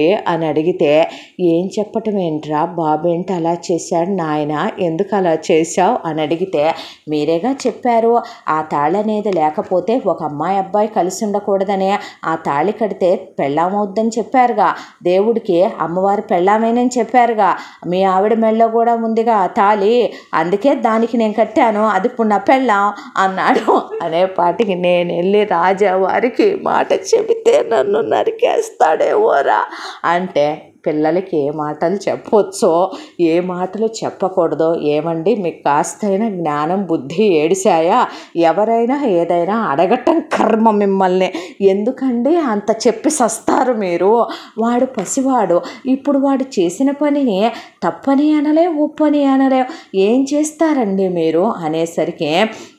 అని అడిగితే ఏం చెప్పటం ఏంట్రా బాబు ఏంటి అలా చేశాడు నాయన ఎందుకు అలా చేశావు అని అడిగితే మీరేగా చెప్పారు ఆ తాళి అనేది లేకపోతే ఒక అమ్మాయి అబ్బాయి కలిసి ఉండకూడదనే ఆ తాళి కడితే పెళ్ళామవుద్దని చెప్పారుగా దేవుడికి అమ్మవారి పెళ్ళామేనని చెప్పారుగా మీ ఆవిడ మెళ్ళలో కూడా ఉందిగా ఆ తాళి అందుకే దానికి నేను కట్టాను అది ఇప్పుడు నా పెళ్ళాం అన్నాడు అనే పాటికి నేను వెళ్ళి రాజావారికి మాట చెబితే నన్ను నరికేస్తాడేవోరా అంటే పిల్లలకి ఏ మాటలు చెప్పవచ్చో ఏ మాటలు చెప్పకూడదో ఏమండి మీకు కాస్తైనా జ్ఞానం బుద్ధి ఏడిశాయా ఎవరైనా ఏదైనా అడగటం కర్మ మిమ్మల్ని ఎందుకండి అంత చెప్పి సస్తారు మీరు వాడు పసివాడు ఇప్పుడు వాడు చేసిన పనిని తప్పని అనలే ఒప్పని అనలే ఏం చేస్తారండి మీరు అనేసరికి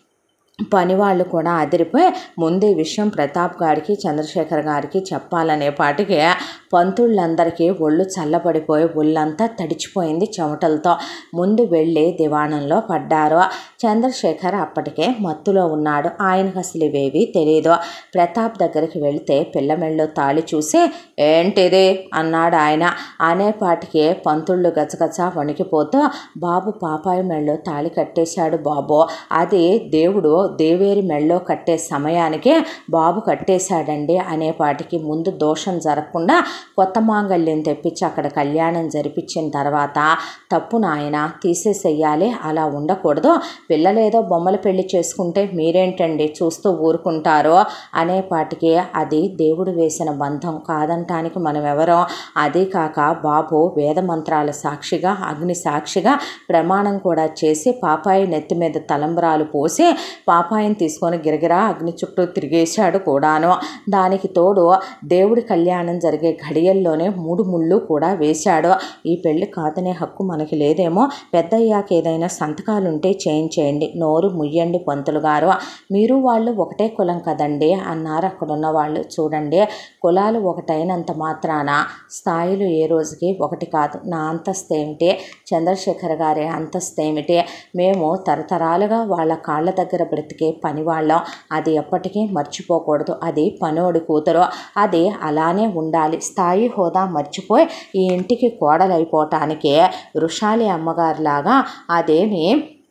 పని వాళ్ళు కూడా అదిరిపోయి ముందు ఈ విషయం ప్రతాప్ గారికి చంద్రశేఖర్ గారికి చెప్పాలనే పాటికి పంతుళ్ళందరికీ ఒళ్ళు చల్లబడిపోయి ఒళ్ళంతా తడిచిపోయింది చెమటలతో ముందు వెళ్ళి దివాణంలో పడ్డారు చంద్రశేఖర్ అప్పటికే మత్తులో ఉన్నాడు ఆయనకు అసలు ఇవేవి తెలియదు ప్రతాప్ దగ్గరికి వెళితే పిల్ల మెళ్ళో తాళి చూసి ఏంటిది అన్నాడు ఆయన అనేపాటికి పంతుళ్ళు గచగచ వణికిపోతూ బాబు పాపాయి మెళ్ళో తాళి కట్టేశాడు బాబు అది దేవుడు దేవేరి మెళ్ళో కట్టే సమయానికే బాబు కట్టేశాడండి అనేపాటికి ముందు దోషం జరగకుండా కొత్త మాంగళ్యం తెప్పించి అక్కడ కళ్యాణం జరిపించిన తర్వాత తప్పు నాయన తీసేసేయాలి అలా ఉండకూడదు పిల్లలేదో బొమ్మల పెళ్లి చేసుకుంటే మీరేంటండి చూస్తూ ఊరుకుంటారో అనేపాటికి అది దేవుడు వేసిన బంధం కాదంటానికి మనం ఎవరో అదే కాక బాబు వేద మంత్రాల సాక్షిగా అగ్ని సాక్షిగా ప్రమాణం కూడా చేసి పాపాయి నెత్తి మీద తలంబరాలు పోసి పాపాయిని తీసుకొని గిరగిరా అగ్ని చుట్టూ తిరిగేశాడు కూడాను దానికి తోడు దేవుడి కళ్యాణం జరిగే ఘడియల్లోనే మూడు ముళ్ళు కూడా వేశాడు ఈ పెళ్లి కాదనే హక్కు మనకి లేదేమో పెద్దయ్యాక ఏదైనా సంతకాలుంటే చేయించేయండి నోరు ముయ్యండి పంతులు గారు మీరు వాళ్ళు ఒకటే కులం కదండి అన్నారు అక్కడున్న వాళ్ళు చూడండి కులాలు ఒకటైనంత మాత్రాన స్థాయిలు ఏ రోజుకి ఒకటి కాదు నా అంతస్తు ఏమిటి చంద్రశేఖర్ గారి అంతస్తు ఏమిటి మేము తరతరాలుగా వాళ్ళ కాళ్ళ దగ్గర బ్రతికే పని వాళ్ళం అది ఎప్పటికీ మర్చిపోకూడదు అది పనోడి కూతురు అది అలానే ఉండాలి స్థాయి హోదా మర్చిపోయి ఈ ఇంటికి కోడలైపోవటానికి వృషాలి అమ్మగారిలాగా అదేమి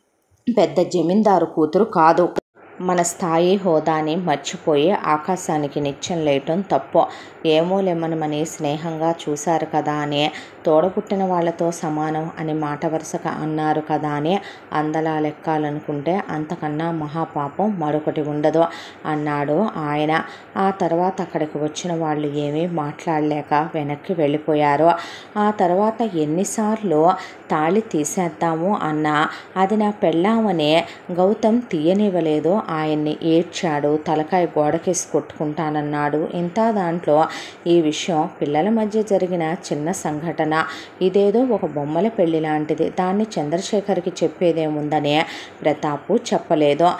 పెద్ద జమీందారు కూతురు కాదు మన స్థాయి హోదాని మర్చిపోయి ఆకాశానికి నిత్యం లేయటం తప్పు ఏమోలేమనమని స్నేహంగా చూశారు కదా అని తోడపుట్టిన వాళ్ళతో సమానం అని మాట వరుసగా అన్నారు కదా అని అందలా లెక్కాలనుకుంటే అంతకన్నా మహాపాపం మరొకటి ఉండదు అన్నాడు ఆయన ఆ తర్వాత అక్కడికి వచ్చిన వాళ్ళు ఏమీ మాట్లాడలేక వెనక్కి వెళ్ళిపోయారు ఆ తర్వాత ఎన్నిసార్లు తాళి తీసేద్దాము అన్నా అది నా పెళ్ళామనే గౌతమ్ తీయనివ్వలేదు ఆయన్ని ఏడ్చాడు తలకాయ గోడకేసి కొట్టుకుంటానన్నాడు ఇంత దాంట్లో ఈ విషయం పిల్లల మధ్య జరిగిన చిన్న సంఘటన ఇదేదో ఒక బొమ్మల పెళ్లి లాంటిది దాన్ని చంద్రశేఖర్కి చెప్పేదేముందనే ప్రతాపు చెప్పలేదు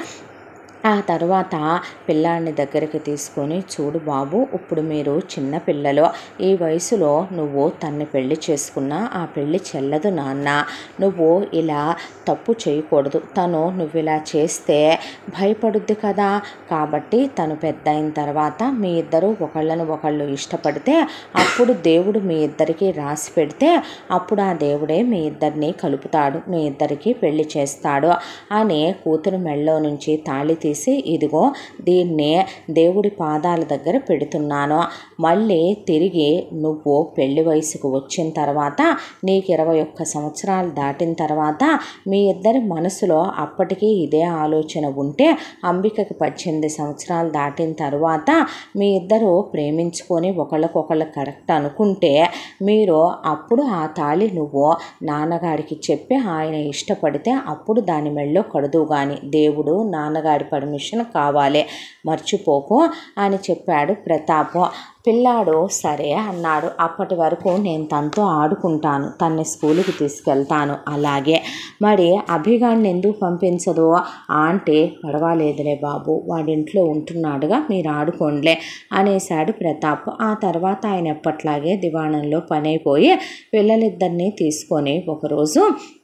ఆ తర్వాత పిల్లాడిని దగ్గరికి తీసుకొని చూడు బాబు ఇప్పుడు మీరు చిన్న పిల్లలు ఈ వయసులో నువ్వు తన్ని పెళ్లి చేసుకున్నా ఆ పెళ్లి చెల్లదు నాన్న నువ్వు ఇలా తప్పు చేయకూడదు తను నువ్వు ఇలా చేస్తే భయపడుద్ది కదా కాబట్టి తను పెద్ద అయిన తర్వాత మీ ఇద్దరు ఒకళ్ళను ఒకళ్ళు ఇష్టపడితే అప్పుడు దేవుడు మీ ఇద్దరికి రాసి పెడితే అప్పుడు ఆ దేవుడే మీ ఇద్దరిని కలుపుతాడు మీ ఇద్దరికి పెళ్లి చేస్తాడు అని కూతురు మెళ్ళలో నుంచి తాళి తీసి ఇదిగో దీన్ని దేవుడి పాదాల దగ్గర పెడుతున్నాను మళ్ళీ తిరిగి నువ్వు పెళ్లి వయసుకు వచ్చిన తర్వాత నీకు ఇరవై ఒక్క సంవత్సరాలు దాటిన తర్వాత మీ ఇద్దరి మనసులో అప్పటికీ ఇదే ఆలోచన ఉంటే అంబికకి పద్దెనిమిది సంవత్సరాలు దాటిన తర్వాత మీ ఇద్దరు ప్రేమించుకొని ఒకళ్ళకొకళ్ళు కరెక్ట్ అనుకుంటే మీరు అప్పుడు ఆ తాళి నువ్వు నాన్నగారికి చెప్పి ఆయన ఇష్టపడితే అప్పుడు దాని మెళ్ళో కడుదు కానీ దేవుడు నాన్నగారి పర్మిషన్ కావాలి మర్చిపోకు అని చెప్పాడు ప్రతాప్ పిల్లాడు సరే అన్నాడు అప్పటి వరకు నేను తనతో ఆడుకుంటాను తన్ని స్కూల్కి తీసుకెళ్తాను అలాగే మరి అభిగాడిని ఎందుకు పంపించదు ఆంటీ పర్వాలేదులే బాబు వాడింట్లో ఉంటున్నాడుగా మీరు ఆడుకోండిలే అనేశాడు ప్రతాప్ ఆ తర్వాత ఆయన ఎప్పట్లాగే దివాణంలో పనైపోయి పిల్లలిద్దరినీ తీసుకొని ఒకరోజు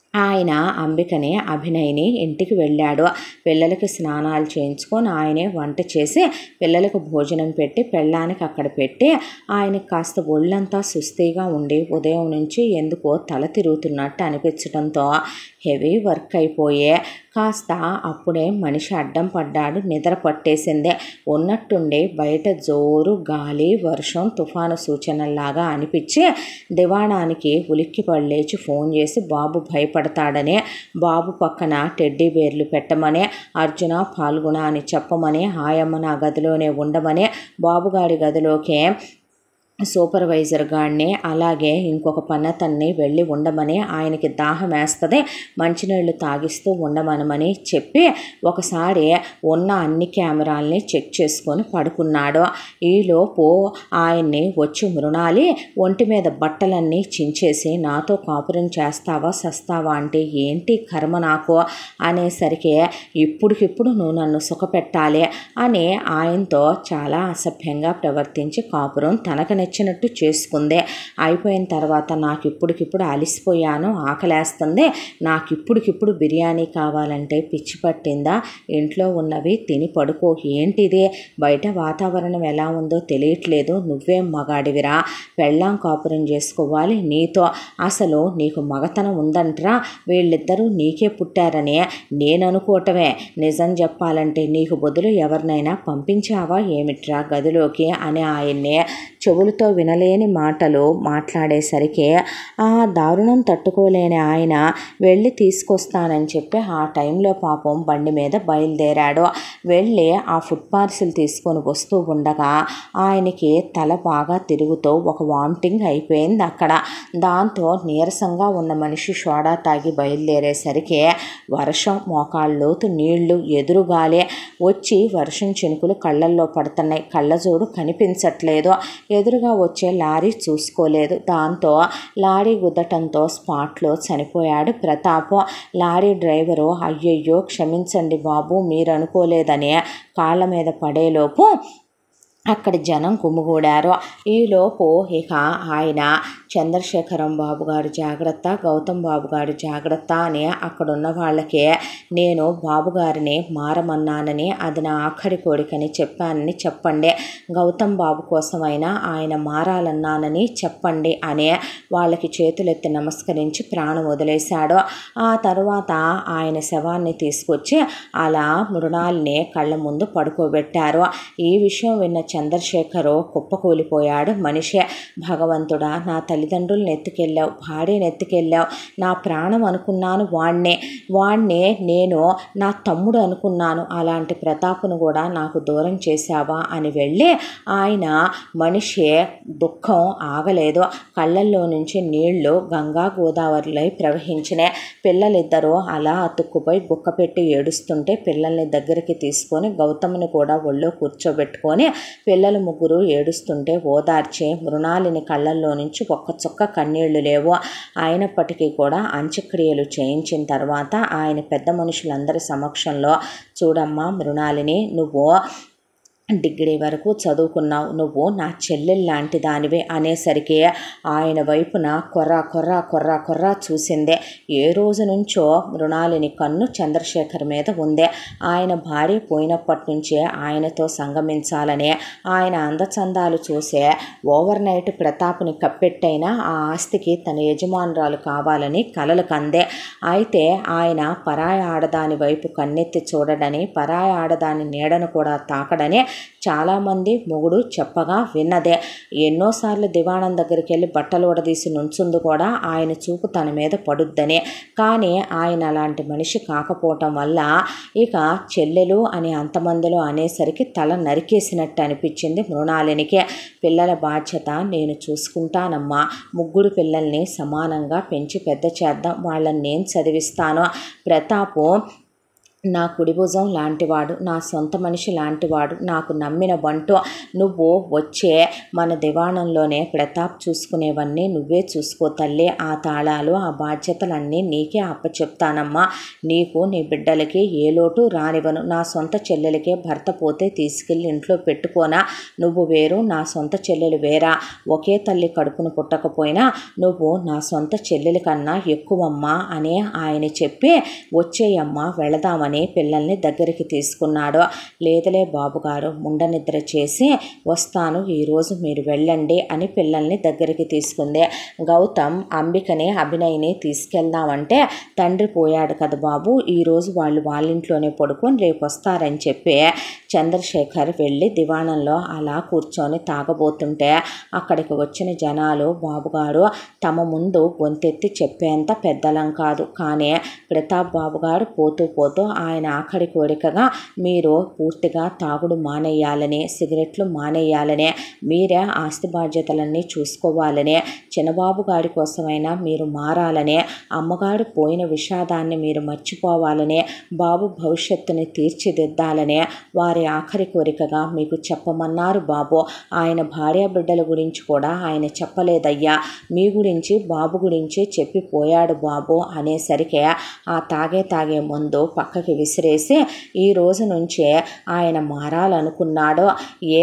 ఆయన అంబికని అభినయ్ని ఇంటికి వెళ్ళాడు పిల్లలకి స్నానాలు చేయించుకొని ఆయనే వంట చేసి పిల్లలకు భోజనం పెట్టి పెళ్ళానికి అక్కడ పెట్టి ఆయనకి కాస్త ఒళ్ళంతా సుస్తీగా ఉండి ఉదయం నుంచి ఎందుకో తల తిరుగుతున్నట్టు అనిపించడంతో హెవీ వర్క్ అయిపోయే కాస్త అప్పుడే మనిషి అడ్డం పడ్డాడు నిద్ర పట్టేసింది ఉన్నట్టుండి బయట జోరు గాలి వర్షం తుఫాను సూచనల్లాగా అనిపించి దివాణానికి ఉలిక్కి పడలేచి ఫోన్ చేసి బాబు భయపడతాడని బాబు పక్కన టెడ్డీ బేర్లు పెట్టమని అర్జున పాల్గొన అని చెప్పమని ఆయమ్మ నా గదిలోనే ఉండమని బాబుగాడి గదిలోకి సూపర్వైజర్ గాడిని అలాగే ఇంకొక పన్నతన్ని వెళ్ళి ఉండమని ఆయనకి దాహం వేస్తుంది మంచినీళ్ళు తాగిస్తూ ఉండమనమని చెప్పి ఒకసారి ఉన్న అన్ని కెమెరాల్ని చెక్ చేసుకొని పడుకున్నాడు ఈలోపు ఆయన్ని వచ్చి మృణాలి ఒంటి మీద బట్టలన్నీ చించేసి నాతో కాపురం చేస్తావా సస్తావా అంటే ఏంటి కర్మ నాకు అనేసరికి ఇప్పుడికిప్పుడు నువ్వు నన్ను సుఖపెట్టాలి అని ఆయనతో చాలా అసభ్యంగా ప్రవర్తించి కాపురం తనకు నచ్చినట్టు చేసుకుంది అయిపోయిన తర్వాత నాకు ఇప్పటికిప్పుడు అలిసిపోయాను ఆకలేస్తుంది నాకు ఇప్పటికిప్పుడు బిర్యానీ కావాలంటే పిచ్చి పట్టిందా ఇంట్లో ఉన్నవి తిని పడుకో ఏంటిది బయట వాతావరణం ఎలా ఉందో తెలియట్లేదు నువ్వేం మగాడివిరా పెళ్ళాం కాపురం చేసుకోవాలి నీతో అసలు నీకు మగతనం ఉందంట్రా వీళ్ళిద్దరూ నీకే పుట్టారని నేను అనుకోవటమే నిజం చెప్పాలంటే నీకు బదులు ఎవరినైనా పంపించావా ఏమిట్రా గదిలోకి అని ఆయన్ని చెవులతో వినలేని మాటలు మాట్లాడేసరికి ఆ దారుణం తట్టుకోలేని ఆయన వెళ్ళి తీసుకొస్తానని చెప్పి ఆ టైంలో పాపం బండి మీద బయలుదేరాడు వెళ్ళి ఆ ఫుడ్ పార్సిల్ తీసుకొని వస్తూ ఉండగా ఆయనకి తల బాగా తిరుగుతూ ఒక వామిటింగ్ అయిపోయింది అక్కడ దాంతో నీరసంగా ఉన్న మనిషి సోడా తాగి బయలుదేరేసరికి వర్షం మోకాళ్ళలోతు నీళ్లు ఎదురుగాలే వచ్చి వర్షం చినుకులు కళ్ళల్లో పడుతున్నాయి కళ్ళజోడు కనిపించట్లేదు ఎదురుగా వచ్చే లారీ చూసుకోలేదు దాంతో లారీ గుద్దటంతో స్పాట్లో చనిపోయాడు ప్రతాప్ లారీ డ్రైవరు అయ్యయ్యో క్షమించండి బాబు మీరు అనుకోలేదని కాళ్ళ మీద పడేలోపు అక్కడ జనం గుమిగూడారు ఈలోపు ఇక ఆయన చంద్రశేఖరం బాబు గారు జాగ్రత్త గౌతమ్ బాబు గారు జాగ్రత్త అని అక్కడున్న వాళ్ళకి నేను బాబు గారిని మారమన్నానని అది నా ఆఖరి కోరికని చెప్పానని చెప్పండి గౌతమ్ బాబు కోసమైనా ఆయన మారాలన్నానని చెప్పండి అని వాళ్ళకి చేతులెత్తి నమస్కరించి ప్రాణం వదిలేశాడు ఆ తర్వాత ఆయన శవాన్ని తీసుకొచ్చి అలా మృణాల్ని కళ్ళ ముందు పడుకోబెట్టారు ఈ విషయం విన్న చంద్రశేఖరు కుప్పకూలిపోయాడు మనిషే భగవంతుడా నా తల్లిదండ్రులను ఎత్తుకెళ్ళావు భార్యను ఎత్తుకెళ్ళావు నా ప్రాణం అనుకున్నాను వాణ్ణే వాణ్ణే నేను నా తమ్ముడు అనుకున్నాను అలాంటి ప్రతాప్ను కూడా నాకు దూరం చేశావా అని వెళ్ళి ఆయన మనిషి దుఃఖం ఆగలేదు కళ్ళల్లో నుంచి నీళ్లు గంగా గోదావరిలో ప్రవహించినాయి పిల్లలిద్దరూ అలా అతుక్కుపోయి గుక్క పెట్టి ఏడుస్తుంటే పిల్లల్ని దగ్గరికి తీసుకొని గౌతమ్ని కూడా ఒళ్ళో కూర్చోబెట్టుకొని పిల్లలు ముగ్గురు ఏడుస్తుంటే ఓదార్చి మృణాలిని కళ్ళల్లో నుంచి ఒక్క చుక్క కన్నీళ్లు లేవు అయినప్పటికీ కూడా అంత్యక్రియలు చేయించిన తర్వాత ఆయన పెద్ద మనుషులందరి సమక్షంలో చూడమ్మా మృణాలిని నువ్వు డిగ్రీ వరకు చదువుకున్నావు నువ్వు నా చెల్లెలు లాంటి దానివే అనేసరికి ఆయన వైపున కొర్ర కొర్ర కొర్ర కొర్ర చూసిందే ఏ రోజు నుంచో మృణాలిని కన్ను చంద్రశేఖర్ మీద ఉందే ఆయన భార్య పోయినప్పటి నుంచే ఆయనతో సంగమించాలనే ఆయన అందచందాలు చూసే ఓవర్ నైట్ ప్రతాప్ని కప్పెట్టైనా ఆ ఆస్తికి తన యజమానురాలు కావాలని కలలు కందే అయితే ఆయన పరాయి ఆడదాని వైపు కన్నెత్తి చూడడని పరాయి ఆడదాని నీడను కూడా తాకడని చాలామంది మొగుడు చెప్పగా విన్నదే ఎన్నోసార్లు దివాణం దగ్గరికి వెళ్ళి బట్టలు ఉడదీసి నుంచుంది కూడా ఆయన చూపు తన మీద పడుద్దని కానీ ఆయన అలాంటి మనిషి కాకపోవటం వల్ల ఇక చెల్లెలు అని అంతమందిలో అనేసరికి తల నరికేసినట్టు అనిపించింది మృణాలినికి పిల్లల బాధ్యత నేను చూసుకుంటానమ్మా ముగ్గురు పిల్లల్ని సమానంగా పెంచి పెద్ద చేద్దాం వాళ్ళని నేను చదివిస్తాను ప్రతాపు నా కుడి భుజం లాంటివాడు నా సొంత మనిషి లాంటివాడు నాకు నమ్మిన బంటు నువ్వు వచ్చే మన దివాణంలోనే ప్రతాప్ చూసుకునేవన్నీ నువ్వే చూసుకో తల్లి ఆ తాళాలు ఆ బాధ్యతలన్నీ నీకే అప్పచెప్తానమ్మా నీకు నీ బిడ్డలకి ఏ లోటు రానివ్వను నా సొంత చెల్లెలకే భర్త పోతే తీసుకెళ్ళి ఇంట్లో పెట్టుకోనా నువ్వు వేరు నా సొంత చెల్లెలు వేరా ఒకే తల్లి కడుపును పుట్టకపోయినా నువ్వు నా సొంత చెల్లెలి కన్నా ఎక్కువమ్మా అని ఆయన చెప్పి వచ్చేయమ్మా వెళదామని పిల్లల్ని దగ్గరికి తీసుకున్నాడు లేదులే బాబుగారు ముండ నిద్ర చేసి వస్తాను ఈరోజు మీరు వెళ్ళండి అని పిల్లల్ని దగ్గరికి తీసుకుంది గౌతమ్ అంబికని అభినయ్ని తీసుకెళ్దామంటే తండ్రి పోయాడు కదా బాబు ఈరోజు వాళ్ళు వాళ్ళ ఇంట్లోనే పడుకొని రేపు వస్తారని చెప్పి చంద్రశేఖర్ వెళ్ళి దివాణంలో అలా కూర్చొని తాగబోతుంటే అక్కడికి వచ్చిన జనాలు బాబుగారు తమ ముందు గొంతెత్తి చెప్పేంత పెద్దలం కాదు కానీ ప్రతాప్ బాబుగారు పోతూ పోతూ ఆయన ఆఖరి కోరికగా మీరు పూర్తిగా తాగుడు మానేయాలని సిగరెట్లు మానేయాలని మీరే ఆస్తి బాధ్యతలన్నీ చూసుకోవాలని చిన్నబాబు గారి కోసమైనా మీరు మారాలని అమ్మగారు పోయిన విషాదాన్ని మీరు మర్చిపోవాలని బాబు భవిష్యత్తుని తీర్చిదిద్దాలని వారి ఆఖరి కోరికగా మీకు చెప్పమన్నారు బాబు ఆయన భార్య బిడ్డల గురించి కూడా ఆయన చెప్పలేదయ్యా మీ గురించి బాబు గురించి చెప్పిపోయాడు బాబు అనేసరికి ఆ తాగే తాగే ముందు పక్కకి విసిరేసి ఈ రోజు నుంచే ఆయన మారాలనుకున్నాడో ఏ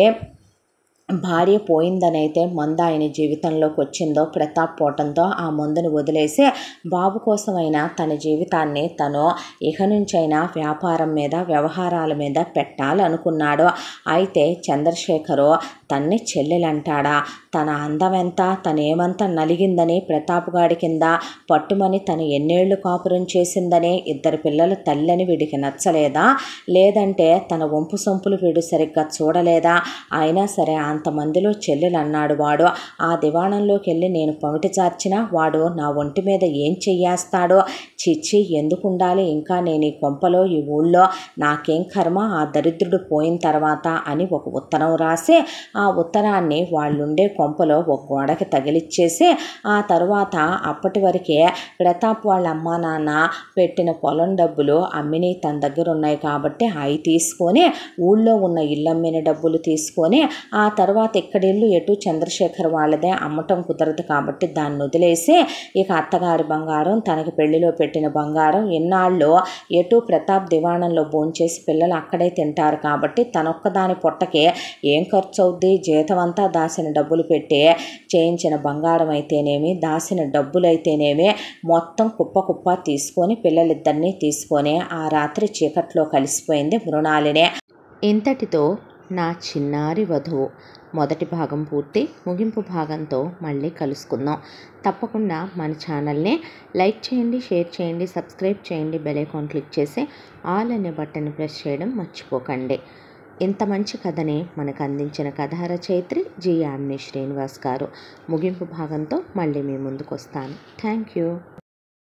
భార్య పోయిందనైతే మందు ఆయన జీవితంలోకి వచ్చిందో ప్రతాప్ పోవటంతో ఆ మందును వదిలేసి బాబు కోసమైనా తన జీవితాన్ని తను ఇక నుంచైనా వ్యాపారం మీద వ్యవహారాల మీద పెట్టాలనుకున్నాడు అయితే చంద్రశేఖరు తన్ని చెల్లెలంటాడా తన అందం ఎంత తనేమంత నలిగిందని ప్రతాప్ గాడి కింద పట్టుమని తను ఎన్నేళ్లు కాపురం చేసిందని ఇద్దరు పిల్లల తల్లని వీడికి నచ్చలేదా లేదంటే తన వంపు సొంపులు వీడు సరిగ్గా చూడలేదా అయినా సరే అంతమందిలో చెల్లెలు అన్నాడు వాడు ఆ దివాణంలోకి వెళ్ళి నేను పమిటి చార్చినా వాడు నా ఒంటి మీద ఏం చెయ్యేస్తాడో చిచ్చి ఎందుకు ఉండాలి ఇంకా నేను ఈ కొంపలో ఈ ఊళ్ళో నాకేం కర్మ ఆ దరిద్రుడు పోయిన తర్వాత అని ఒక ఉత్తరం రాసి ఆ ఉత్తరాన్ని వాళ్ళుండే కొంపలో ఒక గోడకి తగిలిచ్చేసి ఆ తర్వాత అప్పటి వరకే ప్రతాప్ వాళ్ళ అమ్మా నాన్న పెట్టిన పొలం డబ్బులు అమ్మిని తన దగ్గర ఉన్నాయి కాబట్టి అవి తీసుకొని ఊళ్ళో ఉన్న ఇల్లు అమ్మిన డబ్బులు తీసుకొని ఆ తర్వాత ఇక్కడిల్లు ఎటు చంద్రశేఖర్ వాళ్ళదే అమ్మటం కుదరదు కాబట్టి దాన్ని వదిలేసి ఇక అత్తగారి బంగారం తనకి పెళ్లిలో పెట్టిన బంగారం ఎన్నాళ్ళు ఎటు ప్రతాప్ దివాణంలో భోంచేసి పిల్లలు అక్కడే తింటారు కాబట్టి తనొక్కదాని పొట్టకి ఏం ఖర్చు అవుద్ది జీతం అంతా దాసిన డబ్బులు పెట్టి చేయించిన బంగారం అయితేనేమి దాసిన డబ్బులు అయితేనేమి మొత్తం కుప్ప కుప్ప తీసుకొని పిల్లలిద్దరినీ తీసుకొని ఆ రాత్రి చీకట్లో కలిసిపోయింది మృణాలినే ఇంతటితో నా చిన్నారి వధువు మొదటి భాగం పూర్తి ముగింపు భాగంతో మళ్ళీ కలుసుకుందాం తప్పకుండా మన ఛానల్ని లైక్ చేయండి షేర్ చేయండి సబ్స్క్రైబ్ చేయండి బెల్ ఐకాన్ క్లిక్ చేసి ఆల్ అనే బటన్ ప్రెస్ చేయడం మర్చిపోకండి ఇంత మంచి కథని మనకు అందించిన కథ రచయిత్రి జి యామిని శ్రీనివాస్ గారు ముగింపు భాగంతో మళ్ళీ మీ ముందుకు వస్తాను థ్యాంక్ యూ